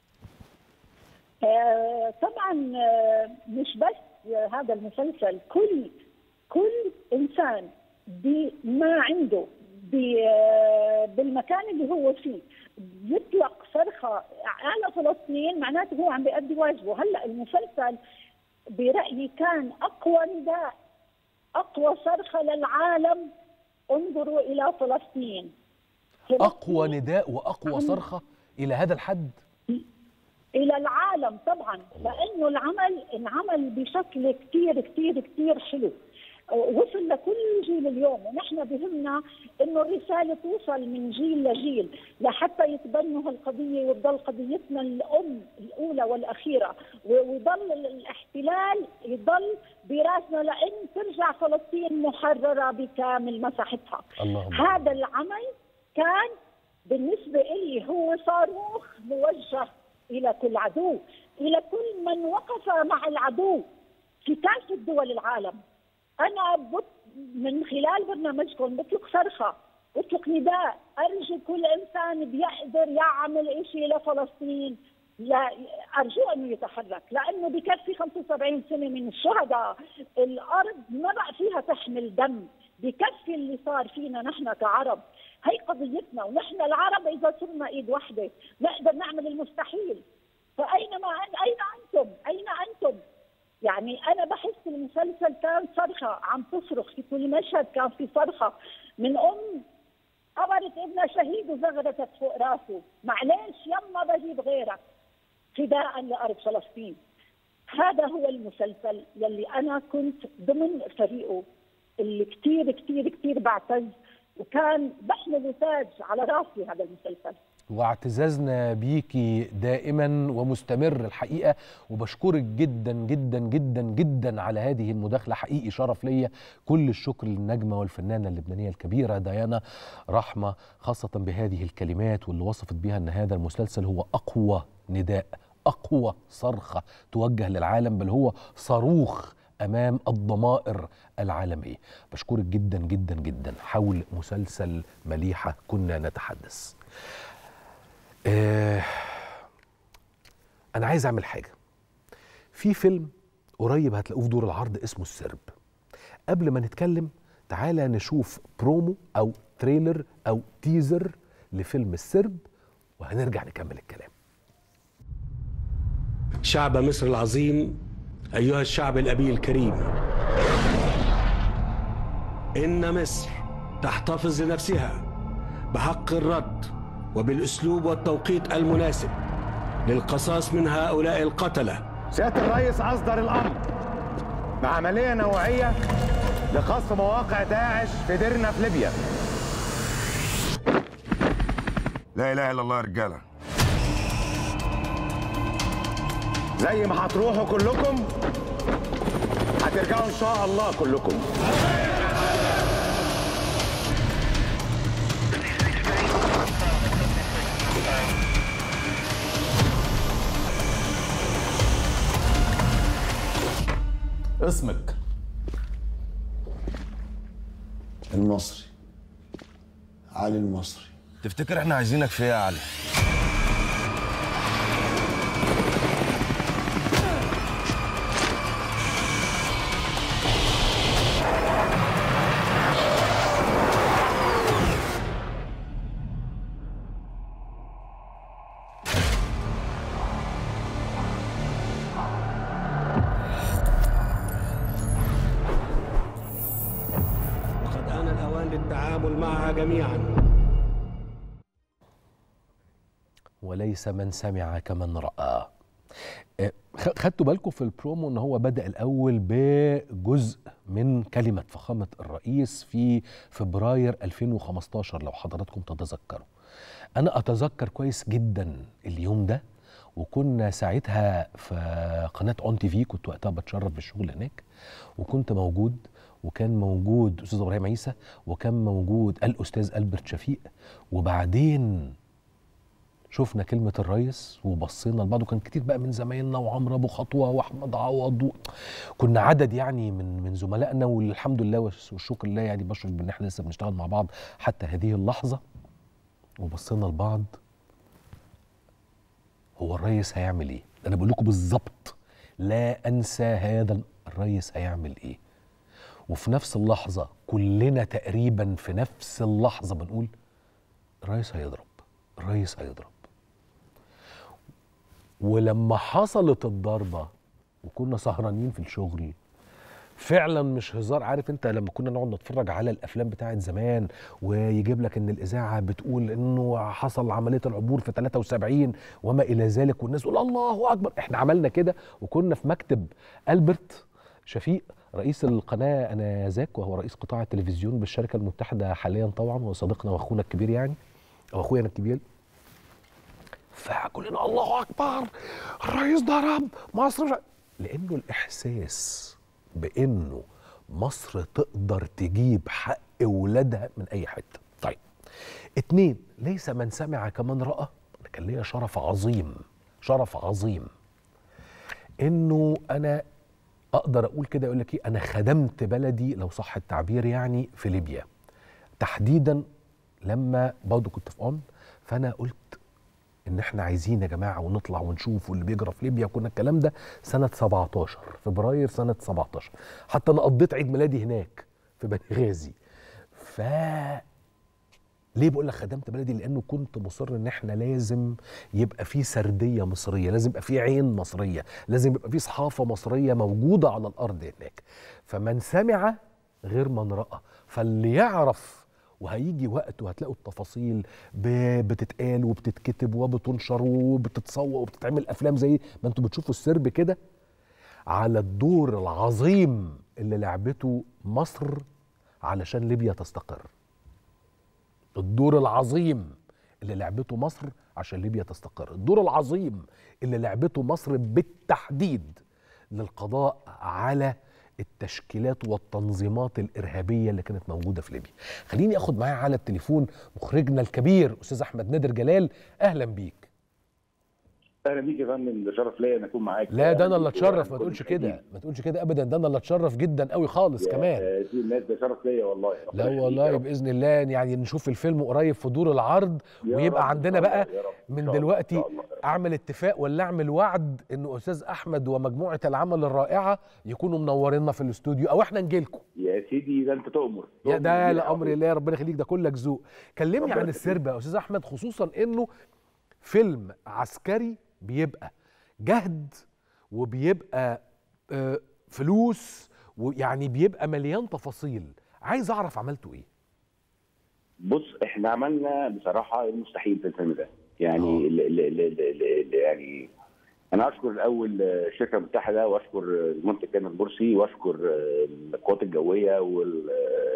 Speaker 6: آه، طبعا آه، مش بس آه، هذا المسلسل كل كل انسان بما عنده ب- آه، بالمكان اللي هو فيه يطلق صرخه على فلسطين معناته هو عم بيأدي واجبه هلا المسلسل برايي كان اقوى نداء اقوى صرخه للعالم انظروا الى فلسطين
Speaker 1: اقوى نداء واقوى صرخه الى هذا الحد
Speaker 6: الى العالم طبعا لانه العمل انعمل بشكل كثير كثير كثير حلو وصل لكل جيل اليوم ونحن بهمنا انه الرساله توصل من جيل لجيل لحتى يتبنوا هالقضيه وتضل قضيتنا الام الاولى والاخيره و- ويضل ال- الاحتلال يضل براسنا لان ترجع فلسطين محرره بكامل مساحتها
Speaker 1: اللهم
Speaker 6: هذا العمل كان بالنسبة لي هو صاروخ موجه إلى كل عدو إلى كل من وقف مع العدو في كافة دول العالم أنا بط من خلال برنامجكم بطلق صرخة بطلق نداء أرجو كل إنسان بيقدر يعمل إشي لفلسطين لا أرجو أنه يتحرك لأنه بكفي 75 سنة من الشهداء الأرض ما بقى فيها تحمل دم بكفي اللي صار فينا نحن كعرب هي قضيتنا ونحن العرب إذا صرنا إيد واحدة نقدر نعمل المستحيل فأينما أن- أين أنتم أين أنتم يعني أنا بحس المسلسل كان صرخة عم تصرخ في كل مشهد كان في صرخة من أم قبرت ابنها شهيد وزغرتت فوق راسه معلش يما بجيب غيرك فداء لأرض فلسطين هذا هو المسلسل يلي أنا كنت ضمن فريقه اللي كتير كتير كتير بعتز وكان بحمل تاج على راسي هذا المسلسل
Speaker 1: واعتزازنا بيكي دائما ومستمر الحقيقه وبشكرك جدا جدا جدا جدا على هذه المداخله حقيقي شرف ليا كل الشكر للنجمه والفنانه اللبنانيه الكبيره ديانا رحمه خاصه بهذه الكلمات واللي وصفت بها ان هذا المسلسل هو اقوى نداء اقوى صرخه توجه للعالم بل هو صاروخ امام الضمائر العالميه بشكرك جدا جدا جدا حول مسلسل مليحه كنا نتحدث آه انا عايز اعمل حاجه في فيلم قريب هتلاقوه في دور العرض اسمه السرب قبل ما نتكلم تعالى نشوف برومو او تريلر او تيزر لفيلم السرب وهنرجع نكمل الكلام
Speaker 7: شعب مصر العظيم أيها الشعب الأبي الكريم إن مصر تحتفظ لنفسها بحق الرد وبالأسلوب والتوقيت المناسب للقصاص من هؤلاء القتلة
Speaker 8: سيادة الرئيس أصدر الأمر بعملية نوعية لقصف مواقع داعش في ديرنا في ليبيا
Speaker 9: لا اله الا الله يا رجاله
Speaker 8: زي ما هتروحوا كلكم هترجعوا إن شاء الله كلكم
Speaker 10: اسمك
Speaker 11: المصري علي المصري
Speaker 9: تفتكر احنا عايزينك في ايه يا علي
Speaker 7: وقد آن الأوان للتعامل معها جميعاً
Speaker 1: وليس من سمع كمن رأى آه، خ- خدتوا بالكم في البرومو ان هو بدأ الاول بجزء من كلمة فخامة الرئيس في فبراير 2015 لو حضراتكم تتذكروا انا اتذكر كويس جدا اليوم ده وكنا ساعتها في قناة اون تي في كنت وقتها بتشرف بالشغل هناك وكنت موجود وكان موجود استاذ ابراهيم عيسى وكان موجود الاستاذ البرت شفيق وبعدين شفنا كلمة الريس وبصينا لبعض وكان كتير بقى من زمايلنا وعمرو ابو خطوه واحمد عوض و... كنا عدد يعني من من زملائنا والحمد لله والشكر لله يعني بشرف بان احنا لسه بنشتغل مع بعض حتى هذه اللحظه وبصينا لبعض هو الريس هيعمل ايه انا بقول لكم بالظبط لا انسى هذا الريس هيعمل ايه وفي نفس اللحظه كلنا تقريبا في نفس اللحظه بنقول الريس هيضرب الريس هيضرب ولما حصلت الضربه وكنا سهرانين في الشغل فعلا مش هزار عارف انت لما كنا نقعد نتفرج على الافلام بتاعت زمان ويجيب لك ان الاذاعه بتقول انه حصل عمليه العبور في 73 وما الى ذلك والناس تقول الله اكبر احنا عملنا كده وكنا في مكتب البرت شفيق رئيس القناه انذاك وهو رئيس قطاع التلفزيون بالشركه المتحده حاليا طبعا وصديقنا واخونا الكبير يعني او اخويا أنا الكبير فكلنا الله اكبر الرئيس ضرب مصر مش... لانه الاحساس بانه مصر تقدر تجيب حق ولادها من اي حته طيب اتنين ليس من سمع كمن راى انا كان ليا شرف عظيم شرف عظيم انه انا اقدر اقول كده يقول لك ايه انا خدمت بلدي لو صح التعبير يعني في ليبيا تحديدا لما برضه كنت في اون فانا قلت ان احنا عايزين يا جماعه ونطلع ونشوف واللي بيجرى في ليبيا كنا الكلام ده سنه 17 فبراير سنه 17 حتى انا قضيت عيد ميلادي هناك في بني غازي ف ليه بقول لك خدمت بلدي لانه كنت مصر ان احنا لازم يبقى في سرديه مصريه لازم يبقى في عين مصريه لازم يبقى في صحافه مصريه موجوده على الارض هناك فمن سمع غير من راى فاللي يعرف وهيجي وقت وهتلاقوا التفاصيل ب- بتتقال وبتتكتب وبتنشر وبتتصور وبتتعمل افلام زي ما انتم بتشوفوا السرب كده على الدور العظيم اللي لعبته مصر علشان ليبيا تستقر الدور العظيم اللي لعبته مصر عشان ليبيا تستقر الدور العظيم اللي لعبته مصر بالتحديد للقضاء على التشكيلات والتنظيمات الإرهابية اللي كانت موجودة في ليبيا خليني أخد معايا على التليفون مخرجنا الكبير أستاذ أحمد نادر جلال أهلا بيك
Speaker 12: اهلا بيك يا فندم ده شرف ليا ان اكون معاك
Speaker 1: لا ده أنا اللي
Speaker 12: بيك
Speaker 1: أتشرف ما
Speaker 12: وكل
Speaker 1: تقولش
Speaker 12: مشاهدين.
Speaker 1: كده ما تقولش كده أبدا ده أنا اللي أتشرف جدا قوي خالص
Speaker 12: يا
Speaker 1: كمان
Speaker 12: سيدي الناس ده شرف ليا والله ربنا
Speaker 1: لا
Speaker 12: يخليك يا
Speaker 1: والله
Speaker 12: رب.
Speaker 1: باذن الله يعني نشوف الفيلم قريب في دور العرض
Speaker 12: يا رب
Speaker 1: ويبقى
Speaker 12: إن
Speaker 1: عندنا
Speaker 12: شاء الله،
Speaker 1: بقى
Speaker 12: يا رب، إن
Speaker 1: من
Speaker 12: شاء الله،
Speaker 1: دلوقتي
Speaker 12: إن شاء الله.
Speaker 1: اعمل اتفاق ولا اعمل وعد انه استاذ احمد ومجموعه العمل الرائعه يكونوا منورينا في الاستوديو او احنا نجي لكم
Speaker 12: يا سيدي ده انت تؤمر
Speaker 1: يا
Speaker 12: تؤمر
Speaker 1: ده
Speaker 12: بينا
Speaker 1: لا
Speaker 12: يا
Speaker 1: امر
Speaker 12: أخوي.
Speaker 1: الله ربنا يخليك ده كلك ذوق كلمني
Speaker 12: ربنا
Speaker 1: عن
Speaker 12: يخليك.
Speaker 1: السرب يا استاذ احمد خصوصا انه فيلم عسكري بيبقى جهد وبيبقى آه، فلوس ويعني بيبقى مليان تفاصيل عايز اعرف عملته ايه
Speaker 12: بص احنا عملنا بصراحه المستحيل في الفيلم ده يعني ال ال ال ال ال ال يعني انا اشكر الاول الشركه المتحده واشكر المنتج كامل مرسي واشكر القوات الجويه وال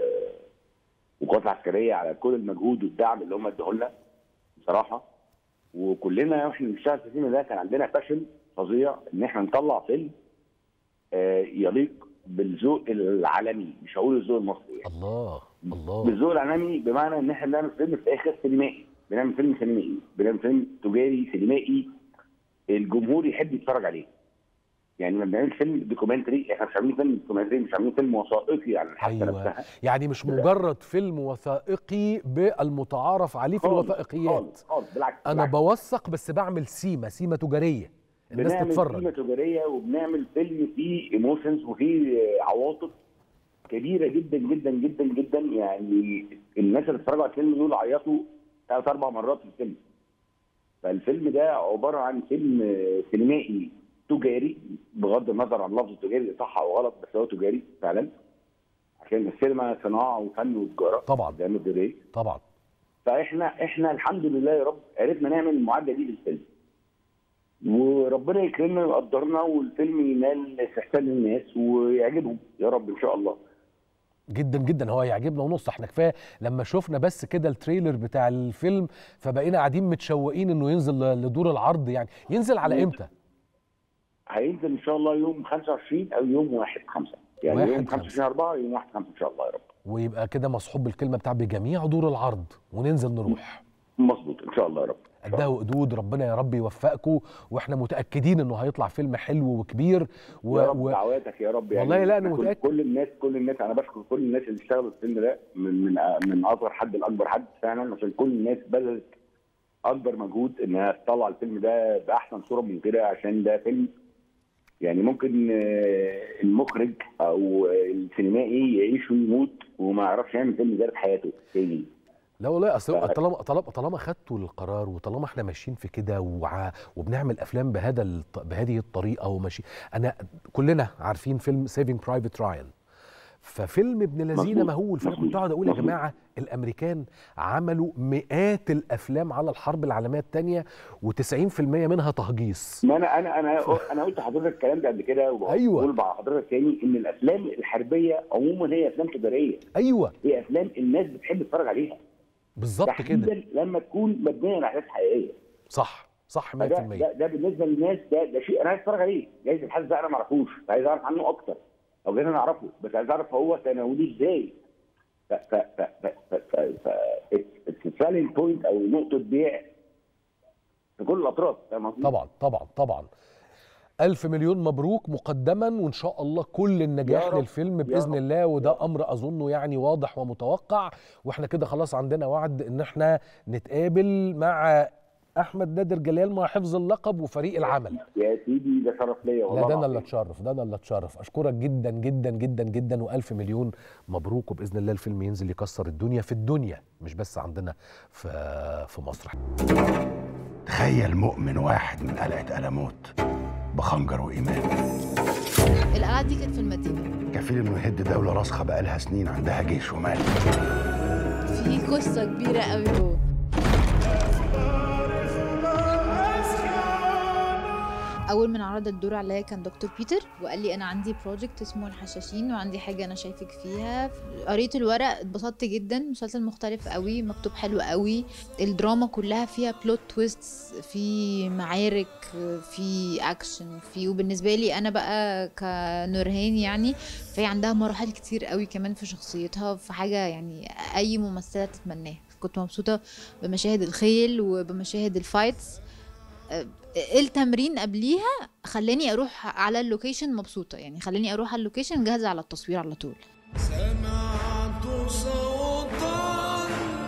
Speaker 12: والقوات العسكريه على كل المجهود والدعم اللي هم ادوه لنا بصراحه وكلنا واحنا بنشتغل في الفيلم ده كان عندنا فاشل فظيع ان احنا نطلع فيلم آه، يليق بالذوق العالمي مش هقول الذوق المصري يعني.
Speaker 1: الله الله
Speaker 12: بالذوق العالمي بمعنى ان احنا بنعمل فيلم في الاخر سينمائي بنعمل فيلم سينمائي بنعمل فيلم تجاري سينمائي الجمهور يحب يتفرج عليه يعني ما بنعملش فيلم دوكيومنتري احنا مش عاملين فيلم دوكيومنتري مش عاملين فيلم وثائقي عن الحادثه
Speaker 1: ايوه
Speaker 12: نفسها
Speaker 1: يعني مش مجرد فيلم وثائقي بالمطعرف عليه في
Speaker 12: خالص،
Speaker 1: الوثائقيات
Speaker 12: خالص خالص بالعكس
Speaker 1: انا
Speaker 12: بالعكس.
Speaker 1: بوثق بس بعمل سيمه سيمه تجاريه الناس
Speaker 12: بنعمل
Speaker 1: تتفرج
Speaker 12: قيمه تجاريه وبنعمل فيلم فيه ايموشنز وفيه عواطف كبيره جدا جدا جدا جدا يعني الناس اللي اتفرجوا على الفيلم دول عيطوا ثلاث اربع مرات في الفيلم فالفيلم ده عباره عن فيلم سينمائي تجاري بغض النظر عن لفظ التجاري صح او غلط بس هو تجاري فعلا عشان السينما صناعه وفن وتجاره
Speaker 1: طبعا
Speaker 12: ده مديريه
Speaker 1: طبعا
Speaker 12: فاحنا احنا الحمد لله يا رب عرفنا نعمل المعادله دي للفيلم وربنا يكرمنا ويقدرنا والفيلم ينال استحسان الناس ويعجبهم يا رب ان شاء الله
Speaker 1: جدا جدا هو يعجبنا ونص احنا كفايه لما شفنا بس كده التريلر بتاع الفيلم فبقينا قاعدين متشوقين انه ينزل ل- لدور العرض يعني ينزل على امتى
Speaker 12: هينزل ان شاء الله يوم 25 او يوم 1 5 يعني
Speaker 1: واحد
Speaker 12: يوم
Speaker 1: خمسة.
Speaker 12: 25 4 يوم 1 5 ان شاء الله يا رب
Speaker 1: ويبقى كده مصحوب بالكلمه بتاع بجميع دور العرض وننزل نروح
Speaker 12: مظبوط ان شاء الله يا رب
Speaker 1: قدها وقدود ربنا يا رب يوفقكم واحنا متاكدين انه هيطلع فيلم حلو وكبير و...
Speaker 12: يا رب
Speaker 1: و...
Speaker 12: دعواتك يا رب يعني
Speaker 1: والله لا، أنا
Speaker 12: كل-
Speaker 1: متأكد.
Speaker 12: كل الناس كل الناس انا بشكر كل الناس اللي اشتغلوا في الفيلم ده من من من اصغر حد لاكبر حد فعلا عشان كل الناس بذلت اكبر مجهود انها تطلع الفيلم ده باحسن صوره ممكنه عشان ده فيلم يعني ممكن آه، المخرج او السينمائي يعيش ويموت وما يعرفش يعمل فيلم ده في حياته تاني
Speaker 1: لا والله اصل
Speaker 12: ف-
Speaker 1: طالما طالما طالما خدتوا القرار وطالما احنا ماشيين في كده وع... وبنعمل افلام بهذا الط... بهذه الطريقه وماشي انا كلنا عارفين فيلم سيفنج برايفت رايان ففيلم ابن لذينه
Speaker 12: مظبوط،
Speaker 1: مهول فانا كنت
Speaker 12: مظبوط،
Speaker 1: اقعد اقول يا
Speaker 12: مظبوط.
Speaker 1: جماعه الامريكان عملوا مئات الافلام على الحرب العالميه الثانيه و90% منها تهجيص
Speaker 12: ما انا انا انا انا قلت لحضرتك الكلام ده قبل كده
Speaker 1: أيوة.
Speaker 12: وبقول مع حضرتك تاني ان الافلام الحربيه عموما هي افلام تجاريه
Speaker 1: ايوه
Speaker 12: هي افلام الناس بتحب تتفرج عليها
Speaker 1: بالظبط كده
Speaker 12: تحديدا لما تكون مبنيه على احداث حقيقيه
Speaker 1: صح صح 100%
Speaker 12: ده, ده, ده بالنسبه للناس ده ده شيء انا عايز اتفرج عليه جايز الحدث ده انا ما اعرفوش عايز اعرف عنه اكتر او جايز انا اعرفه بس عايز اعرف هو تناوليه ازاي ف ف ف ف ف ف ف سيلينج بوينت او نقطه بيع في كل الاطراف فاهم قصدي؟
Speaker 1: طبعا طبعا طبعا ألف مليون مبروك مقدما وإن شاء الله كل النجاح
Speaker 12: يا رب،
Speaker 1: للفيلم
Speaker 12: يا
Speaker 1: بإذن
Speaker 12: رب.
Speaker 1: الله وده أمر أظنه يعني واضح ومتوقع وإحنا كده خلاص عندنا وعد إن إحنا نتقابل مع أحمد نادر جلال مع حفظ اللقب وفريق العمل
Speaker 12: يا سيدي ده شرف ليا والله
Speaker 1: لا ده انا
Speaker 12: العظيم.
Speaker 1: اللي اتشرف ده انا اللي اتشرف اشكرك جدا جدا جدا جدا والف مليون مبروك وباذن الله الفيلم ينزل يكسر الدنيا في الدنيا مش بس عندنا في في مصر
Speaker 13: تخيل مؤمن واحد من قلعة ألموت بخنجر وإيمان
Speaker 14: القلعة دي كانت في المدينة
Speaker 13: كفيل إنه يهد دولة راسخة بقالها سنين عندها جيش ومال
Speaker 14: في قصة كبيرة قوي جوه اول من عرض الدور عليا كان دكتور بيتر وقال لي انا عندي بروجكت اسمه الحشاشين وعندي حاجه انا شايفك فيها قريت الورق اتبسطت جدا مسلسل مختلف قوي مكتوب حلو قوي الدراما كلها فيها بلوت تويستس في معارك في اكشن في وبالنسبه لي انا بقى كنورهان يعني فهي عندها مراحل كتير قوي كمان في شخصيتها في حاجه يعني اي ممثله تتمناها كنت مبسوطه بمشاهد الخيل وبمشاهد الفايتس التمرين قبليها خلاني اروح على اللوكيشن مبسوطه يعني خلاني اروح على اللوكيشن جاهزه على التصوير على طول
Speaker 15: سمعت صوتا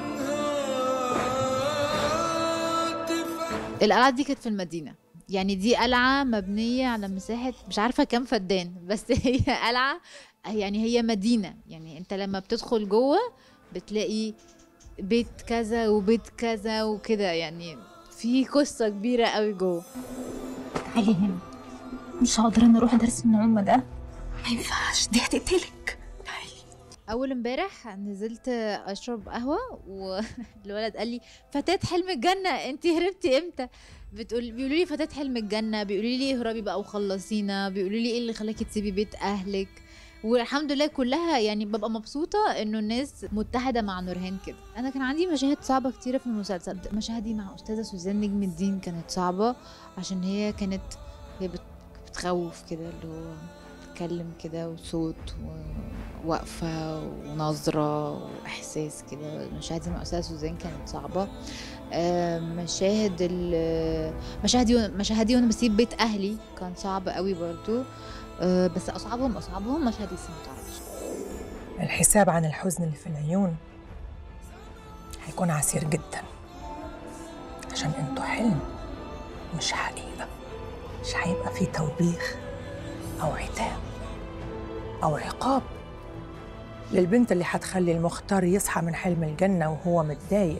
Speaker 15: هاتفا
Speaker 14: القلعه دي كانت في المدينه يعني دي قلعه مبنيه على مساحه مش عارفه كام فدان بس هي قلعه يعني هي مدينه يعني انت لما بتدخل جوه بتلاقي بيت كذا وبيت كذا وكده يعني في قصه كبيره قوي جوه
Speaker 16: تعالي هنا مش هقدر انا اروح درس النعومه ده ما ينفعش دي هتقتلك
Speaker 14: اول امبارح نزلت اشرب قهوه والولد قال لي فتاه حلم الجنه انت هربتي امتى بتقول بيقولوا لي فتاه حلم الجنه بيقولوا لي اهربي بقى وخلصينا بيقولوا لي ايه اللي خلاكي تسيبي بيت اهلك والحمد لله كلها يعني ببقى مبسوطه انه الناس متحده مع نورهان كده انا كان عندي مشاهد صعبه كتيره في المسلسل مشاهدي مع استاذه سوزان نجم الدين كانت صعبه عشان هي كانت هي بت- بتخوف كده اللي هو بتتكلم كده وصوت ووقفه ونظره واحساس كده مشاهدي مع استاذه سوزان كانت صعبه آه، مشاهد ال- مشاهدي مشاهدي وانا بسيب بيت اهلي كان صعب قوي برضو آه، بس اصعبهم اصعبهم مشهد لسه ما تعرفش
Speaker 17: الحساب عن الحزن اللي في العيون هيكون عسير جدا عشان انتوا حلم مش حقيقة مش هيبقى فيه توبيخ أو عتاب أو عقاب للبنت اللي هتخلي المختار يصحى من حلم الجنة وهو متضايق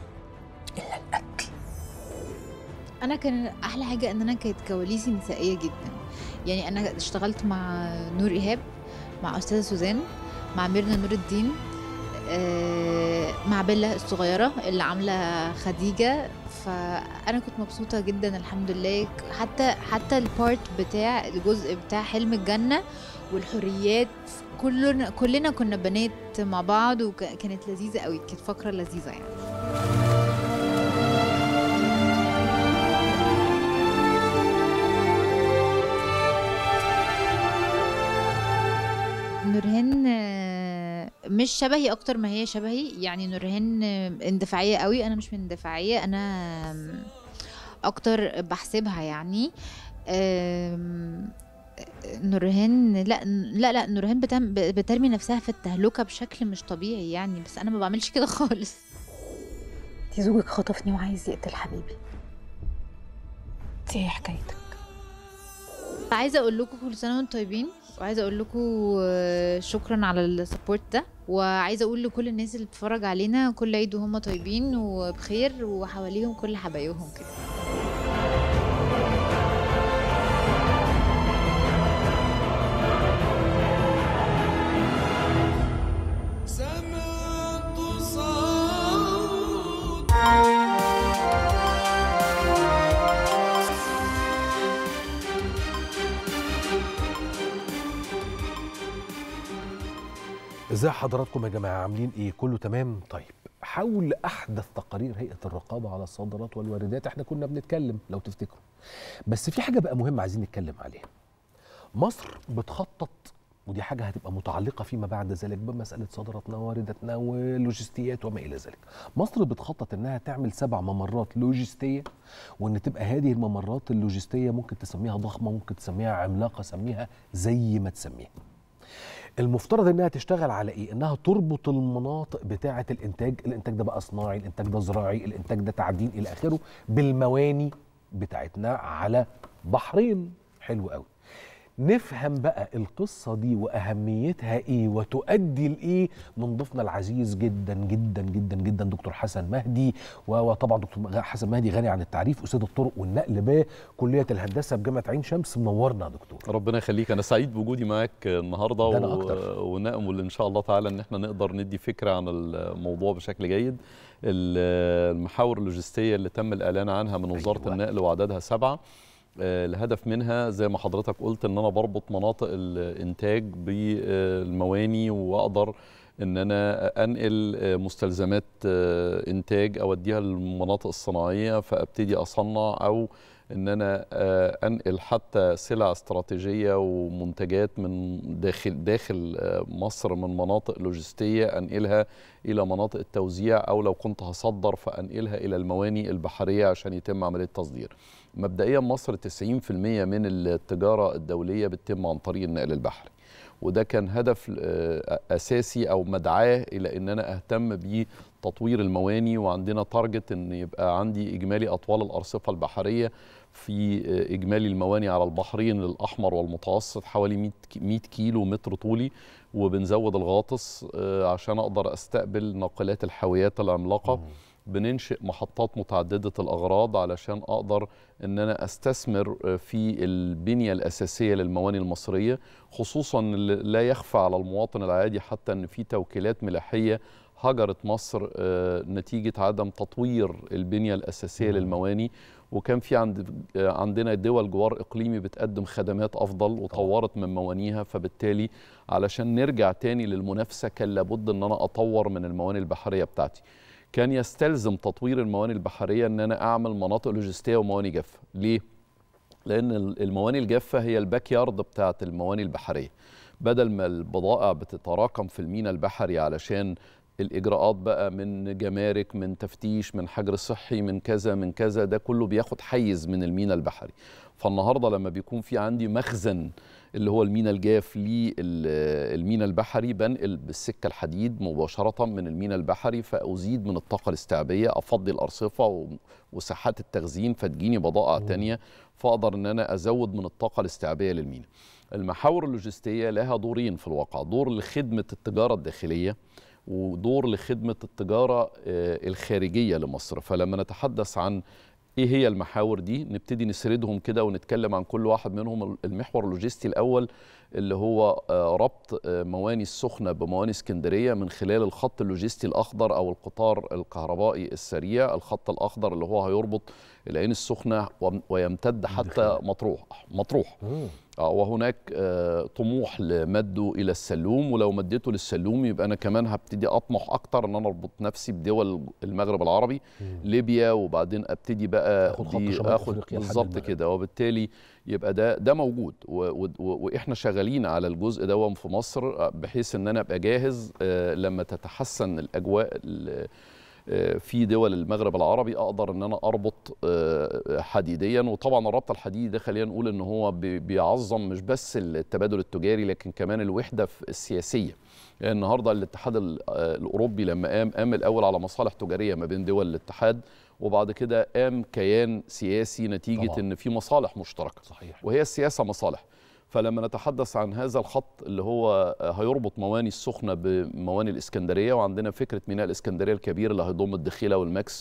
Speaker 14: انا كان احلى حاجه ان انا كانت كواليسي نسائيه جدا يعني انا اشتغلت مع نور ايهاب مع استاذه سوزان مع ميرنا نور الدين آه، مع بيلا الصغيره اللي عامله خديجه فانا كنت مبسوطه جدا الحمد لله حتى حتى البارت بتاع الجزء بتاع حلم الجنه والحريات كلنا كلنا كنا بنات مع بعض وكانت لذيذه قوي كانت فقره لذيذه يعني نورهان آه، آه، مش شبهي اكتر ما هي شبهي يعني نورهان آه، اندفاعيه قوي انا مش من اندفاعيه انا آم، اكتر بحسبها يعني آم، نورهان لا لا لا نورهان بتم بترمي نفسها في التهلكه بشكل مش طبيعي يعني بس انا ما بعملش كده خالص
Speaker 16: انتي زوجك خطفني وعايز يقتل حبيبي انتي ايه حكايتك
Speaker 14: عايزه اقول لكم كل سنه وانتم طيبين وعايزه اقول لكم آه، شكرا على السبورت ده وعايزه اقول لكل الناس اللي بتتفرج علينا كل عيد وهم طيبين وبخير وحواليهم كل حبايبهم كده
Speaker 15: سمعت صوت
Speaker 1: ازاي حضراتكم يا جماعه عاملين ايه كله تمام طيب حول احدث تقارير هيئه الرقابه على الصادرات والواردات احنا كنا بنتكلم لو تفتكروا بس في حاجه بقى مهمه عايزين نتكلم عليها مصر بتخطط ودي حاجه هتبقى متعلقه فيما بعد ذلك بمساله صادراتنا ووارداتنا واللوجستيات وما الى ذلك مصر بتخطط انها تعمل سبع ممرات لوجستيه وان تبقى هذه الممرات اللوجستيه ممكن تسميها ضخمه ممكن تسميها عملاقه سميها زي ما تسميها المفترض انها تشتغل على ايه انها تربط المناطق بتاعه الانتاج الانتاج ده بقى صناعي الانتاج ده زراعي الانتاج ده تعدين الى اخره بالمواني بتاعتنا على بحرين حلو قوي نفهم بقى القصة دي وأهميتها إيه وتؤدي لإيه من ضيفنا العزيز جدا جدا جدا جدا دكتور حسن مهدي و- وطبعا دكتور حسن مهدي غني عن التعريف أستاذ الطرق والنقل بكلية الهندسة بجامعة عين شمس منورنا يا دكتور
Speaker 18: ربنا يخليك انا سعيد بوجودي معاك النهارده
Speaker 1: ده أنا
Speaker 18: و...
Speaker 1: أكتر.
Speaker 18: ونامل ان شاء الله تعالى ان احنا نقدر ندي فكره عن الموضوع بشكل جيد ال- المحاور اللوجستيه اللي تم الاعلان عنها من وزاره
Speaker 1: أيوة.
Speaker 18: النقل وعددها سبعه آه، الهدف منها زي ما حضرتك قلت ان انا بربط مناطق الانتاج بالمواني واقدر ان انا انقل آه، مستلزمات آه، انتاج اوديها للمناطق الصناعيه فابتدي اصنع او ان انا آه، انقل حتى سلع استراتيجيه ومنتجات من داخل داخل آه، مصر من مناطق لوجستيه انقلها الى مناطق التوزيع او لو كنت هصدر فانقلها الى المواني البحريه عشان يتم عمليه التصدير. مبدئيا مصر 90% من التجاره الدوليه بتتم عن طريق النقل البحري. وده كان هدف آه، اساسي او مدعاه الى ان انا اهتم بتطوير المواني وعندنا تارجت ان يبقى عندي اجمالي اطوال الارصفه البحريه في آه، اجمالي المواني على البحرين الاحمر والمتوسط حوالي 100 ك- 100 كيلو متر طولي وبنزود الغاطس آه، عشان اقدر استقبل ناقلات الحاويات العملاقه بننشئ محطات متعددة الأغراض علشان أقدر أن أنا أستثمر آه، في البنية الأساسية للمواني المصرية خصوصا اللي لا يخفى على المواطن العادي حتى أن في توكيلات ملاحية هجرت مصر آه، نتيجة عدم تطوير البنية الأساسية للمواني وكان في عند آه، عندنا دول جوار إقليمي بتقدم خدمات أفضل وطورت من موانيها فبالتالي علشان نرجع تاني للمنافسة كان لابد أن أنا أطور من المواني البحرية بتاعتي كان يستلزم تطوير المواني البحريه ان انا اعمل مناطق لوجستيه ومواني جافه ليه لان ال- المواني الجافه هي الباك يارد بتاعه المواني البحريه بدل ما البضائع بتتراكم في الميناء البحري علشان الاجراءات بقى من جمارك من تفتيش من حجر صحي من كذا من كذا ده كله بياخد حيز من الميناء البحري فالنهارده لما بيكون في عندي مخزن اللي هو الميناء الجاف للميناء البحري بنقل بالسكه الحديد مباشره من الميناء البحري فازيد من الطاقه الاستيعابيه افضي الارصفه و- وساحات التخزين فتجيني بضائع تانية فاقدر ان انا ازود من الطاقه الاستيعابيه للميناء المحاور اللوجستيه لها دورين في الواقع دور لخدمه التجاره الداخليه ودور لخدمه التجاره آه، الخارجيه لمصر فلما نتحدث عن ايه هي المحاور دي نبتدي نسردهم كده ونتكلم عن كل واحد منهم المحور اللوجستي الاول اللي هو آه، ربط آه، مواني السخنه بمواني اسكندريه من خلال الخط اللوجستي الاخضر او القطار الكهربائي السريع الخط الاخضر اللي هو هيربط العين السخنه وم- ويمتد حتى مطروح مطروح آه، وهناك آه، طموح لمده الى السلوم ولو مديته للسلوم يبقى انا كمان هبتدي اطمح اكتر ان انا اربط نفسي بدول المغرب العربي ليبيا وبعدين ابتدي بقى
Speaker 1: آخد خط
Speaker 18: دي-
Speaker 1: شمال
Speaker 18: اخد
Speaker 1: أفريقيا لحد
Speaker 18: بالظبط
Speaker 1: المغرب.
Speaker 18: كده وبالتالي يبقى ده ده موجود و و و واحنا شغالين على الجزء ده في مصر آه، بحيث ان انا ابقى جاهز آه، لما تتحسن الاجواء ال- آه، في دول المغرب العربي اقدر ان انا اربط آه، حديديا وطبعا الربط الحديدي ده خلينا نقول ان هو بي- بيعظم مش بس التبادل التجاري لكن كمان الوحده في- السياسيه يعني النهارده الاتحاد ال- آه، الاوروبي لما قام قام الاول على مصالح تجاريه ما بين دول الاتحاد وبعد كده قام كيان سياسي نتيجه
Speaker 1: طبعاً.
Speaker 18: ان في مصالح مشتركه
Speaker 1: صحيح
Speaker 18: وهي السياسه مصالح فلما نتحدث عن هذا الخط اللي هو هيربط مواني السخنه بمواني الاسكندريه وعندنا فكره ميناء الاسكندريه الكبير اللي هيضم الدخيله والماكس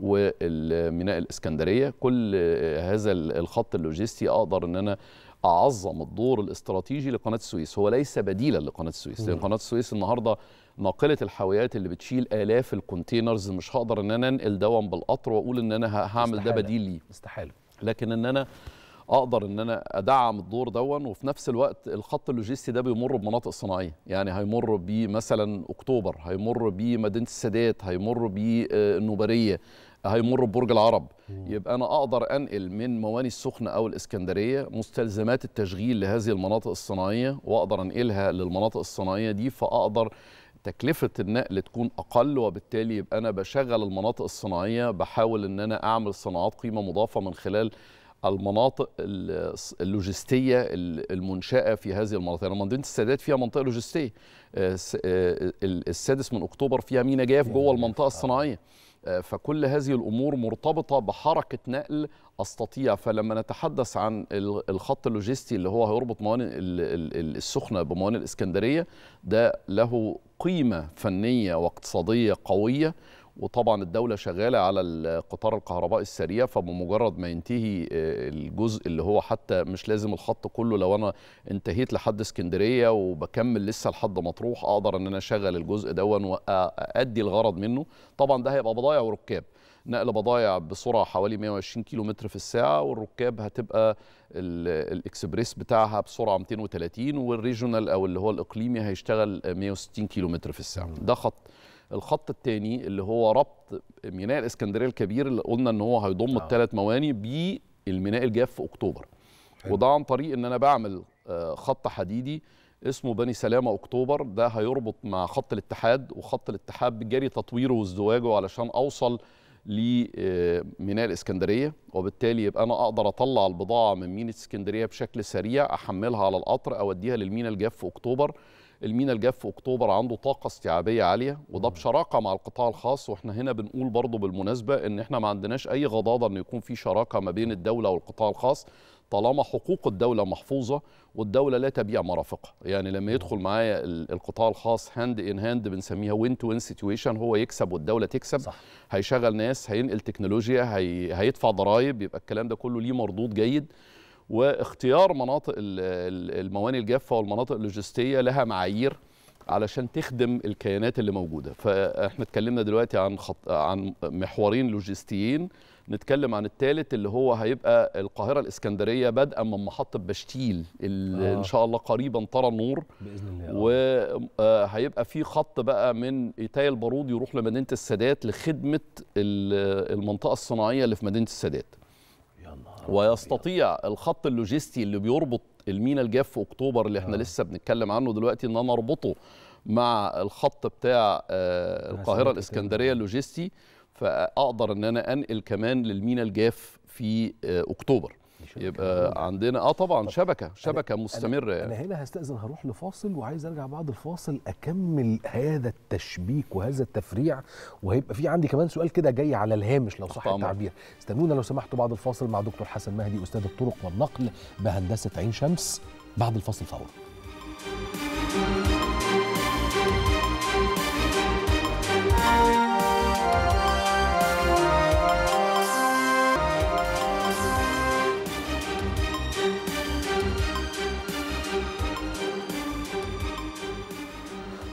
Speaker 18: والميناء الاسكندريه كل هذا الخط اللوجستي اقدر ان انا اعظم الدور الاستراتيجي لقناه السويس هو ليس بديلا لقناه السويس لان
Speaker 1: مم.
Speaker 18: قناه السويس النهارده ناقله الحاويات اللي بتشيل الاف الكونتينرز مش هقدر ان انا انقل دوام بالقطر واقول ان انا ه- هعمل ده
Speaker 1: استحالة.
Speaker 18: بديل ليه
Speaker 1: استحاله
Speaker 18: لكن ان انا اقدر ان انا ادعم الدور دون وفي نفس الوقت الخط اللوجستي ده بيمر بمناطق صناعيه يعني هيمر بمثلا اكتوبر هيمر بمدينه السادات هيمر بالنوبريه هيمر ببرج العرب يبقى انا اقدر انقل من مواني السخنه او الاسكندريه مستلزمات التشغيل لهذه المناطق الصناعيه واقدر انقلها للمناطق الصناعيه دي فاقدر تكلفة النقل تكون أقل وبالتالي يبقى أنا بشغل المناطق الصناعية بحاول إن أنا أعمل صناعات قيمة مضافة من خلال المناطق ال- اللوجستية ال- المنشأة في هذه المناطق يعني مدينة السادات فيها منطقة لوجستية آه، س- آه، ال- السادس من أكتوبر فيها مينا جاف جوه المنطقة الصناعية آه، فكل هذه الامور مرتبطه بحركه نقل استطيع فلما نتحدث عن ال- الخط اللوجستي اللي هو هيربط موانئ ال- ال- ال- السخنه بموانئ الاسكندريه ده له قيمه فنيه واقتصاديه قويه وطبعا الدوله شغاله على القطار الكهربائي السريع فبمجرد ما ينتهي آه، الجزء اللي هو حتى مش لازم الخط كله لو انا انتهيت لحد اسكندريه وبكمل لسه لحد مطروح اقدر ان انا اشغل الجزء دون وادي الغرض منه طبعا ده هيبقى بضايع وركاب نقل بضايع بسرعه حوالي 120 كيلو متر في الساعه والركاب هتبقى ال- الاكسبريس بتاعها بسرعه 230 والريجونال او اللي هو الاقليمي هيشتغل 160 كيلو متر في الساعه ده خط الخط الثاني اللي هو ربط ميناء الاسكندريه الكبير اللي قلنا ان هو هيضم الثلاث مواني بالميناء الجاف في اكتوبر وده عن طريق ان انا بعمل آه، خط حديدي اسمه بني سلامه اكتوبر ده هيربط مع خط الاتحاد وخط الاتحاد بجري تطويره وازدواجه علشان اوصل لميناء الاسكندريه وبالتالي يبقى انا اقدر اطلع البضاعه من ميناء اسكندريه بشكل سريع احملها على القطر اوديها للميناء الجاف في اكتوبر الميناء الجاف في اكتوبر عنده طاقه استيعابيه عاليه وده بشراكه مع القطاع الخاص واحنا هنا بنقول برضو بالمناسبه ان احنا ما عندناش اي غضاضه ان يكون في شراكه ما بين الدوله والقطاع الخاص طالما حقوق الدوله محفوظه والدوله لا تبيع مرافقها يعني لما يدخل معايا ال- القطاع الخاص هاند ان هاند بنسميها وين تو وين سيتويشن هو يكسب والدوله تكسب صح. هيشغل ناس هينقل تكنولوجيا هي هيدفع ضرائب يبقى الكلام ده كله ليه مردود جيد واختيار مناطق ال- ال- الموانئ الجافه والمناطق اللوجستيه لها معايير علشان تخدم الكيانات اللي موجوده فاحنا اتكلمنا دلوقتي عن خط... عن محورين لوجستيين نتكلم عن الثالث اللي هو هيبقى القاهره الاسكندريه بدءا من محطه بشتيل اللي
Speaker 1: آه.
Speaker 18: ان شاء الله قريبا ترى النور
Speaker 1: باذن الله
Speaker 18: وهيبقى في خط بقى من ايتاي البارود يروح لمدينه السادات لخدمه ال- المنطقه الصناعيه اللي في مدينه السادات ويستطيع الخط اللوجستي اللي بيربط المينا الجاف في اكتوبر اللي احنا لسه بنتكلم عنه دلوقتي ان انا اربطه مع الخط بتاع آه، القاهره الاسكندريه اللوجستي فاقدر ان انا انقل كمان للمينا الجاف في آه، اكتوبر يبقى عندنا اه طبعا شبكه شبكه مستمره
Speaker 1: انا
Speaker 18: يعني
Speaker 1: هنا هستاذن هروح لفاصل وعايز ارجع بعد الفاصل اكمل هذا التشبيك وهذا التفريع وهيبقى في عندي كمان سؤال كده جاي على الهامش لو صح
Speaker 18: أمرك.
Speaker 1: التعبير استنونا لو سمحتوا بعد الفاصل مع دكتور حسن مهدي استاذ الطرق والنقل بهندسه عين شمس بعد الفاصل فورا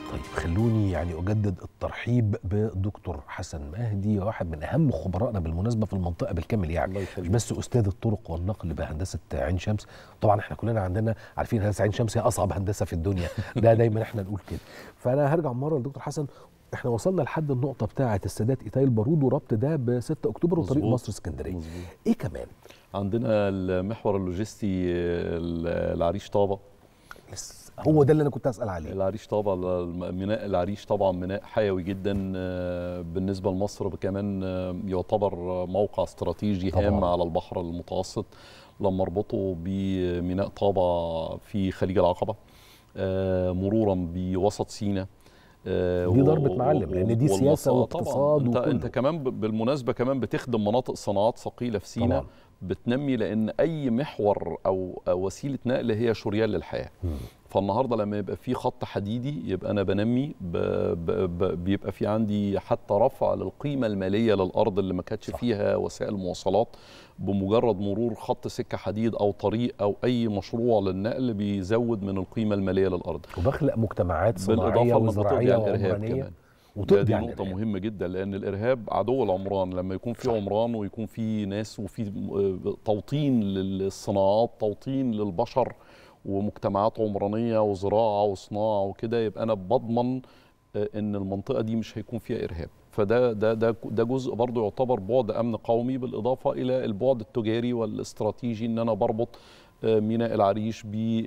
Speaker 1: طيب خلوني يعني اجدد الترحيب بدكتور حسن مهدي واحد من اهم خبرائنا بالمناسبه في المنطقه بالكامل يعني مش بس استاذ الطرق والنقل بهندسه عين شمس طبعا احنا كلنا عندنا عارفين هندسه عين شمس هي اصعب هندسه في الدنيا ده دايما احنا نقول كده فانا هرجع مره لدكتور حسن احنا وصلنا لحد النقطه بتاعه السادات ايتاي البارود وربط ده ب 6 اكتوبر وطريق
Speaker 18: مظبوط.
Speaker 1: مصر اسكندريه ايه كمان
Speaker 18: عندنا المحور اللوجستي ال- العريش طابه
Speaker 1: هو ده اللي انا كنت اسال عليه
Speaker 18: العريش طابه الم- ميناء العريش طبعا ميناء حيوي جدا آه، بالنسبه لمصر كمان آه، يعتبر موقع استراتيجي
Speaker 1: طبعاً.
Speaker 18: هام على البحر المتوسط لما اربطه بميناء طابه في خليج العقبه آه، مرورا بوسط سيناء آه،
Speaker 1: دي
Speaker 18: و-
Speaker 1: ضربة معلم، لأن دي سياسة
Speaker 18: والمصا- طبعاً.
Speaker 1: واقتصاد
Speaker 18: انت
Speaker 1: وكله.
Speaker 18: انت كمان ب- بالمناسبه كمان بتخدم مناطق صناعات ثقيله في سيناء
Speaker 1: طبعاً.
Speaker 18: بتنمي لان اي محور او أو وسيله نقل هي شريان للحياه فالنهارده لما يبقى في خط حديدي يبقى انا بنمي ب ب ب بيبقى في عندي حتى رفع للقيمه الماليه للارض اللي ما كانتش فيها وسائل مواصلات بمجرد مرور خط سكه حديد او طريق او اي مشروع للنقل بيزود من القيمه الماليه للارض
Speaker 1: وبخلق مجتمعات صناعيه
Speaker 18: بالاضافه لما
Speaker 1: وزراعيه
Speaker 18: بتقضي على الارهاب
Speaker 1: وعمرانيه
Speaker 18: كمان
Speaker 1: وتقضي
Speaker 18: دي
Speaker 1: على
Speaker 18: نقطة مهمة جدا لأن الإرهاب عدو العمران لما يكون في عمران ويكون في ناس وفي آه، توطين للصناعات توطين للبشر ومجتمعات عمرانية وزراعة وصناعة وكده يبقى أنا بضمن آه، إن المنطقة دي مش هيكون فيها إرهاب فده ده ده ده جزء برضه يعتبر بعد امن قومي بالاضافه الى البعد التجاري والاستراتيجي ان انا بربط آه، ميناء العريش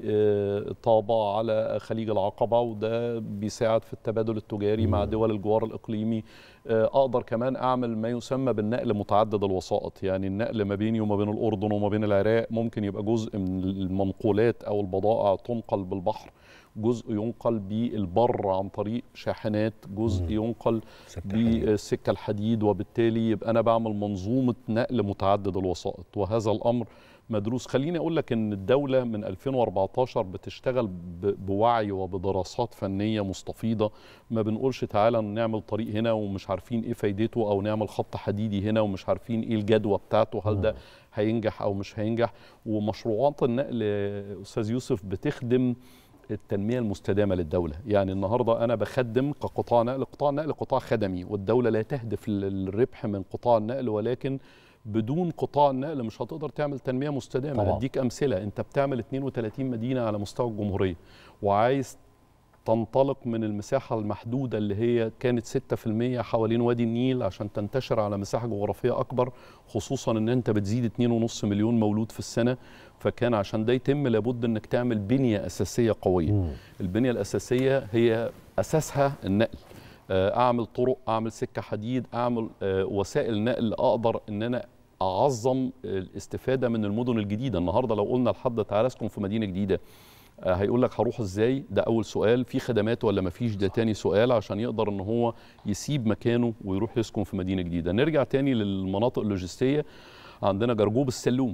Speaker 18: بطابة على خليج العقبة وده بيساعد في التبادل التجاري مع دول الجوار الإقليمي آه، أقدر كمان أعمل ما يسمى بالنقل متعدد الوسائط يعني النقل ما بيني وما بين الأردن وما بين العراق ممكن يبقى جزء من المنقولات أو البضائع تنقل بالبحر جزء ينقل بالبر عن طريق شاحنات جزء ينقل بالسكة الحديد وبالتالي يبقى أنا بعمل منظومة نقل متعدد الوسائط وهذا الأمر مدروس خليني أقول لك أن الدولة من 2014 بتشتغل ب- بوعي وبدراسات فنية مستفيضة ما بنقولش تعالى نعمل طريق هنا ومش عارفين إيه فايدته أو نعمل خط حديدي هنا ومش عارفين إيه الجدوى بتاعته هل ده هينجح أو مش هينجح ومشروعات النقل أستاذ يوسف بتخدم التنميه المستدامه للدوله يعني النهارده انا بخدم كقطاع نقل قطاع النقل قطاع خدمي والدوله لا تهدف للربح من قطاع النقل ولكن بدون قطاع النقل مش هتقدر تعمل تنميه مستدامه
Speaker 1: طبعاً.
Speaker 18: اديك امثله انت بتعمل 32 مدينه على مستوى الجمهوريه وعايز تنطلق من المساحة المحدودة اللي هي كانت 6% حوالين وادي النيل عشان تنتشر على مساحة جغرافية أكبر خصوصا أن أنت بتزيد 2.5 مليون مولود في السنة فكان عشان ده يتم لابد أنك تعمل بنية أساسية قوية البنية الأساسية هي أساسها النقل آه، أعمل طرق أعمل سكة حديد أعمل آه، وسائل نقل أقدر أن أنا أعظم الاستفادة من المدن الجديدة النهاردة لو قلنا لحد تعالى اسكن في مدينة جديدة آه، هيقول لك هروح ازاي ده اول سؤال في خدمات ولا مفيش ده تاني سؤال عشان يقدر ان هو يسيب مكانه ويروح يسكن في مدينه جديده نرجع تاني للمناطق اللوجستيه عندنا جرجوب السلوم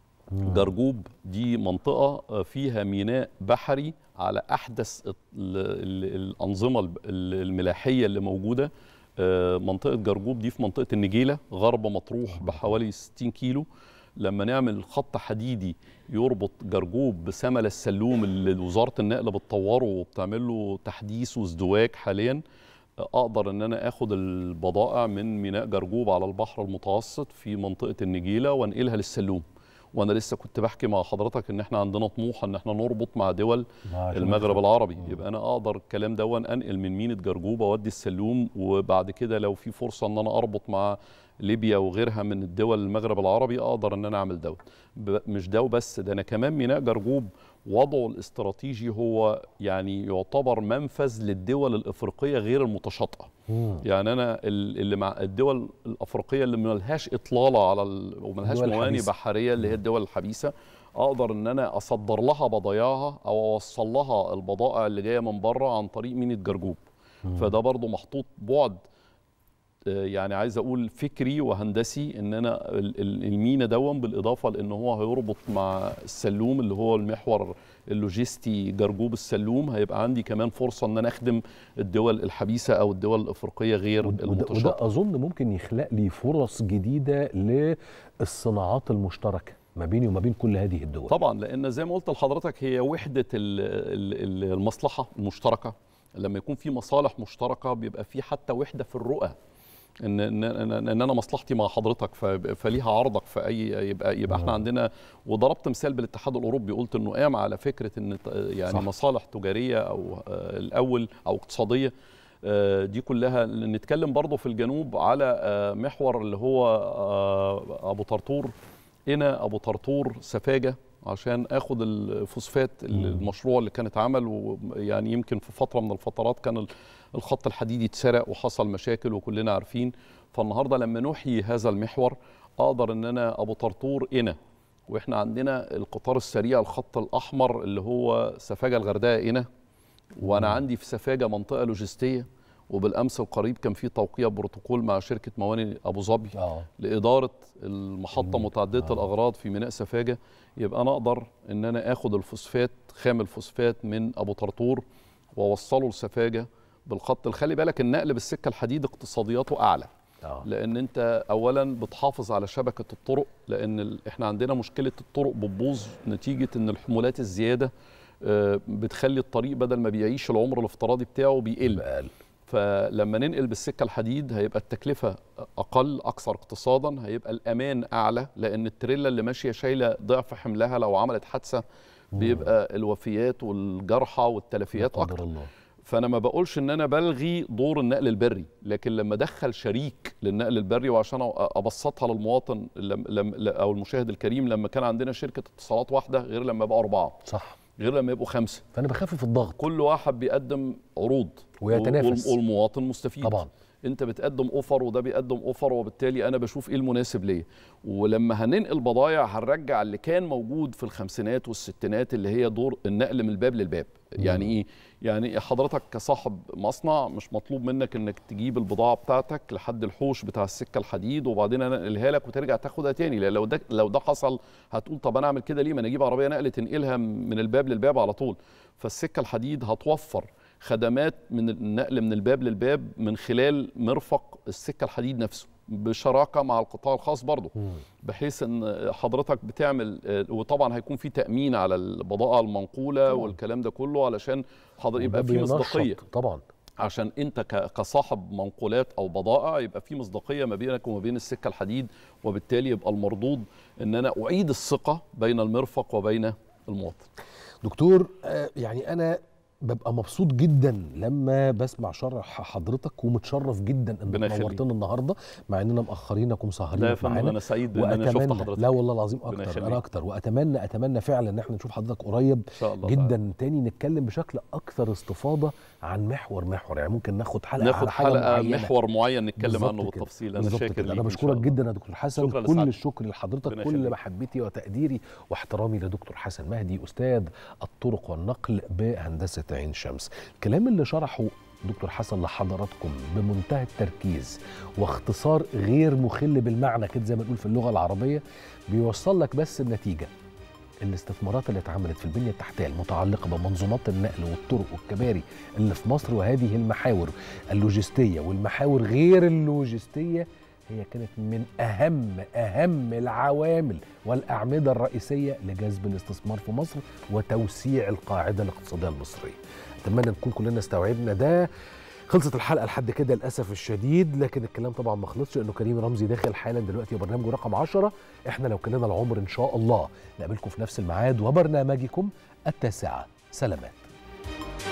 Speaker 18: جرجوب دي منطقه آه، فيها ميناء بحري على احدث ال- ال- الانظمه الب- ال- الملاحيه اللي موجوده آه، منطقه جرجوب دي في منطقه النجيله غرب مطروح بحوالي 60 كيلو لما نعمل خط حديدي يربط جرجوب بسمل السلوم اللي وزاره النقل بتطوره وبتعمل له تحديث وازدواج حاليا اقدر ان انا اخد البضائع من ميناء جرجوب على البحر المتوسط في منطقه النجيله وانقلها للسلوم وانا لسه كنت بحكي مع حضرتك ان احنا عندنا طموح ان احنا نربط مع دول
Speaker 1: مع
Speaker 18: المغرب العربي يبقى انا اقدر الكلام ده انقل من ميناء جرجوب اودي السلوم وبعد كده لو في فرصه ان انا اربط مع ليبيا وغيرها من الدول المغرب العربي اقدر ان انا اعمل دوت ب- مش ده وبس ده انا كمان ميناء جرجوب وضعه الاستراتيجي هو يعني يعتبر منفذ للدول الافريقيه غير المتشاطئه يعني انا ال- اللي مع الدول الافريقيه اللي ملهاش اطلاله على ال- وملهاش
Speaker 1: الدول
Speaker 18: مواني
Speaker 1: الحبيسة.
Speaker 18: بحريه اللي هي الدول الحبيسه اقدر ان انا اصدر لها بضايعها او اوصل لها البضائع اللي جايه من بره عن طريق ميناء جرجوب فده برضو محطوط بعد آه، يعني عايز اقول فكري وهندسي ان انا ال- ال- المينا دون بالاضافه لان هو هيربط مع السلوم اللي هو المحور اللوجستي جرجوب السلوم هيبقى عندي كمان فرصه ان انا اخدم الدول الحبيسه او الدول الافريقيه غير
Speaker 1: وده,
Speaker 18: المتشاطئه
Speaker 1: وده اظن ممكن يخلق لي فرص جديده للصناعات المشتركه ما بيني وما بين كل هذه الدول
Speaker 18: طبعا لان زي ما قلت لحضرتك هي وحده ال- ال- ال- المصلحه المشتركه لما يكون في مصالح مشتركه بيبقى في حتى وحده في الرؤى ان ان ان, إن انا مصلحتي مع حضرتك ف- فليها عرضك في اي يبقى يبقى احنا عندنا وضربت مثال بالاتحاد الاوروبي قلت انه قام على فكره ان ت- يعني
Speaker 1: صح.
Speaker 18: صح. مصالح تجاريه او آه، الاول او اقتصاديه آه، دي كلها نتكلم برضه في الجنوب على آه، محور اللي هو آه، ابو طرطور هنا ابو طرطور سفاجه عشان اخد الفوسفات المشروع اللي كان اتعمل ويعني يمكن في فتره من الفترات كان ال- الخط الحديدي اتسرق وحصل مشاكل وكلنا عارفين فالنهارده لما نحيي هذا المحور اقدر ان انا ابو طرطور هنا واحنا عندنا القطار السريع الخط الاحمر اللي هو سفاجه الغردقه هنا وانا عندي في سفاجه منطقه لوجستيه وبالامس القريب كان في توقيع بروتوكول مع شركه مواني ابو ظبي لاداره المحطه متعدده الاغراض في ميناء سفاجه يبقى انا اقدر ان انا اخد الفوسفات خام الفوسفات من ابو طرطور واوصله لسفاجه بالخط خلي بالك النقل بالسكه الحديد اقتصادياته اعلى
Speaker 1: آه.
Speaker 18: لان انت اولا بتحافظ على شبكه الطرق لان ال- احنا عندنا مشكله الطرق بتبوظ نتيجه ان الحمولات الزياده آه، بتخلي الطريق بدل ما بيعيش العمر الافتراضي بتاعه بيقل فلما ننقل بالسكه الحديد هيبقى التكلفه اقل اكثر اقتصادا هيبقى الامان اعلى لان التريلا اللي ماشيه شايله ضعف حملها لو عملت حادثه بيبقى الوفيات والجرحى والتلفيات اكتر
Speaker 1: الله.
Speaker 18: فانا ما بقولش ان انا بلغي دور النقل البري لكن لما ادخل شريك للنقل البري وعشان أ- ابسطها للمواطن لم لم او المشاهد الكريم لما كان عندنا شركه اتصالات واحده غير لما يبقى اربعه
Speaker 1: صح
Speaker 18: غير لما يبقوا خمسه
Speaker 1: فانا بخفف الضغط
Speaker 18: كل واحد بيقدم عروض
Speaker 1: ويتنافس.
Speaker 18: وال- والمواطن مستفيد
Speaker 1: طبعا.
Speaker 18: انت بتقدم اوفر وده بيقدم اوفر وبالتالي انا بشوف ايه المناسب ليا ولما هننقل بضايع هنرجع اللي كان موجود في الخمسينات والستينات اللي هي دور النقل من الباب للباب يعني ايه يعني حضرتك كصاحب مصنع مش مطلوب منك انك تجيب البضاعه بتاعتك لحد الحوش بتاع السكه الحديد وبعدين انا انقلها لك وترجع تاخدها تاني لان لو ده لو ده حصل هتقول طب انا اعمل كده ليه ما انا اجيب عربيه نقل تنقلها من الباب للباب على طول فالسكه الحديد هتوفر خدمات من النقل من الباب للباب من خلال مرفق السكه الحديد نفسه بشراكه مع القطاع الخاص برضه بحيث ان حضرتك بتعمل آه، وطبعا هيكون في تامين على البضائع المنقوله والكلام ده كله علشان حضر يبقى
Speaker 1: وده
Speaker 18: في
Speaker 1: بينشط
Speaker 18: مصداقيه
Speaker 1: طبعا
Speaker 18: عشان انت ك- كصاحب منقولات او بضائع يبقى في مصداقيه ما بينك وما بين السكه الحديد وبالتالي يبقى المردود ان انا اعيد الثقه بين المرفق وبين المواطن
Speaker 1: دكتور آه، يعني انا ببقى مبسوط جدا لما بسمع شرح حضرتك ومتشرف جدا
Speaker 18: ربنا
Speaker 1: انك
Speaker 18: يخليك.
Speaker 1: نورتنا النهارده مع اننا مأخرينك ومسهرينك
Speaker 18: لا يا فندم،
Speaker 1: معانا
Speaker 18: أنا سعيد بإن أنا شفت
Speaker 1: وأتمنى-
Speaker 18: حضرتك.
Speaker 1: لا والله العظيم
Speaker 18: ربنا
Speaker 1: اكتر
Speaker 18: يخليك.
Speaker 1: انا اكتر واتمنى اتمنى فعلا ان احنا نشوف حضرتك قريب
Speaker 18: ان شاء الله
Speaker 1: جدا تاني نتكلم بشكل اكثر استفاضه عن محور محور يعني ممكن ناخد حلقه
Speaker 18: ناخد
Speaker 1: على حاجه
Speaker 18: حلقه
Speaker 1: معينه
Speaker 18: محور معين نتكلم
Speaker 1: بالظبط
Speaker 18: عنه
Speaker 1: كده.
Speaker 18: بالتفصيل انا
Speaker 1: بالظبط
Speaker 18: شاكر
Speaker 1: كده.
Speaker 18: ليك
Speaker 1: انا
Speaker 18: إن
Speaker 1: بشكرك
Speaker 18: شاء الله.
Speaker 1: جدا يا دكتور حسن
Speaker 18: شكرا
Speaker 1: كل
Speaker 18: لسعادتك.
Speaker 1: الشكر لحضرتك
Speaker 18: ربنا
Speaker 1: كل
Speaker 18: يخليك.
Speaker 1: محبتي وتقديري واحترامي لدكتور حسن مهدي استاذ الطرق والنقل بهندسه عين شمس الكلام اللي شرحه دكتور حسن لحضراتكم بمنتهى التركيز واختصار غير مخل بالمعنى كده زي ما نقول في اللغه العربيه بيوصل لك بس النتيجه الاستثمارات اللي اتعملت في البنيه التحتيه المتعلقه بمنظومات النقل والطرق والكباري اللي في مصر وهذه المحاور اللوجستيه والمحاور غير اللوجستيه هي كانت من اهم اهم العوامل والاعمده الرئيسيه لجذب الاستثمار في مصر وتوسيع القاعده الاقتصاديه المصريه. اتمنى نكون كلنا استوعبنا ده خلصت الحلقه لحد كده للاسف الشديد لكن الكلام طبعا ما خلصش لانه كريم رمزي داخل حالا دلوقتي وبرنامجه رقم 10 احنا لو كلنا العمر ان شاء الله نقابلكم في نفس الميعاد وبرنامجكم التاسعه سلامات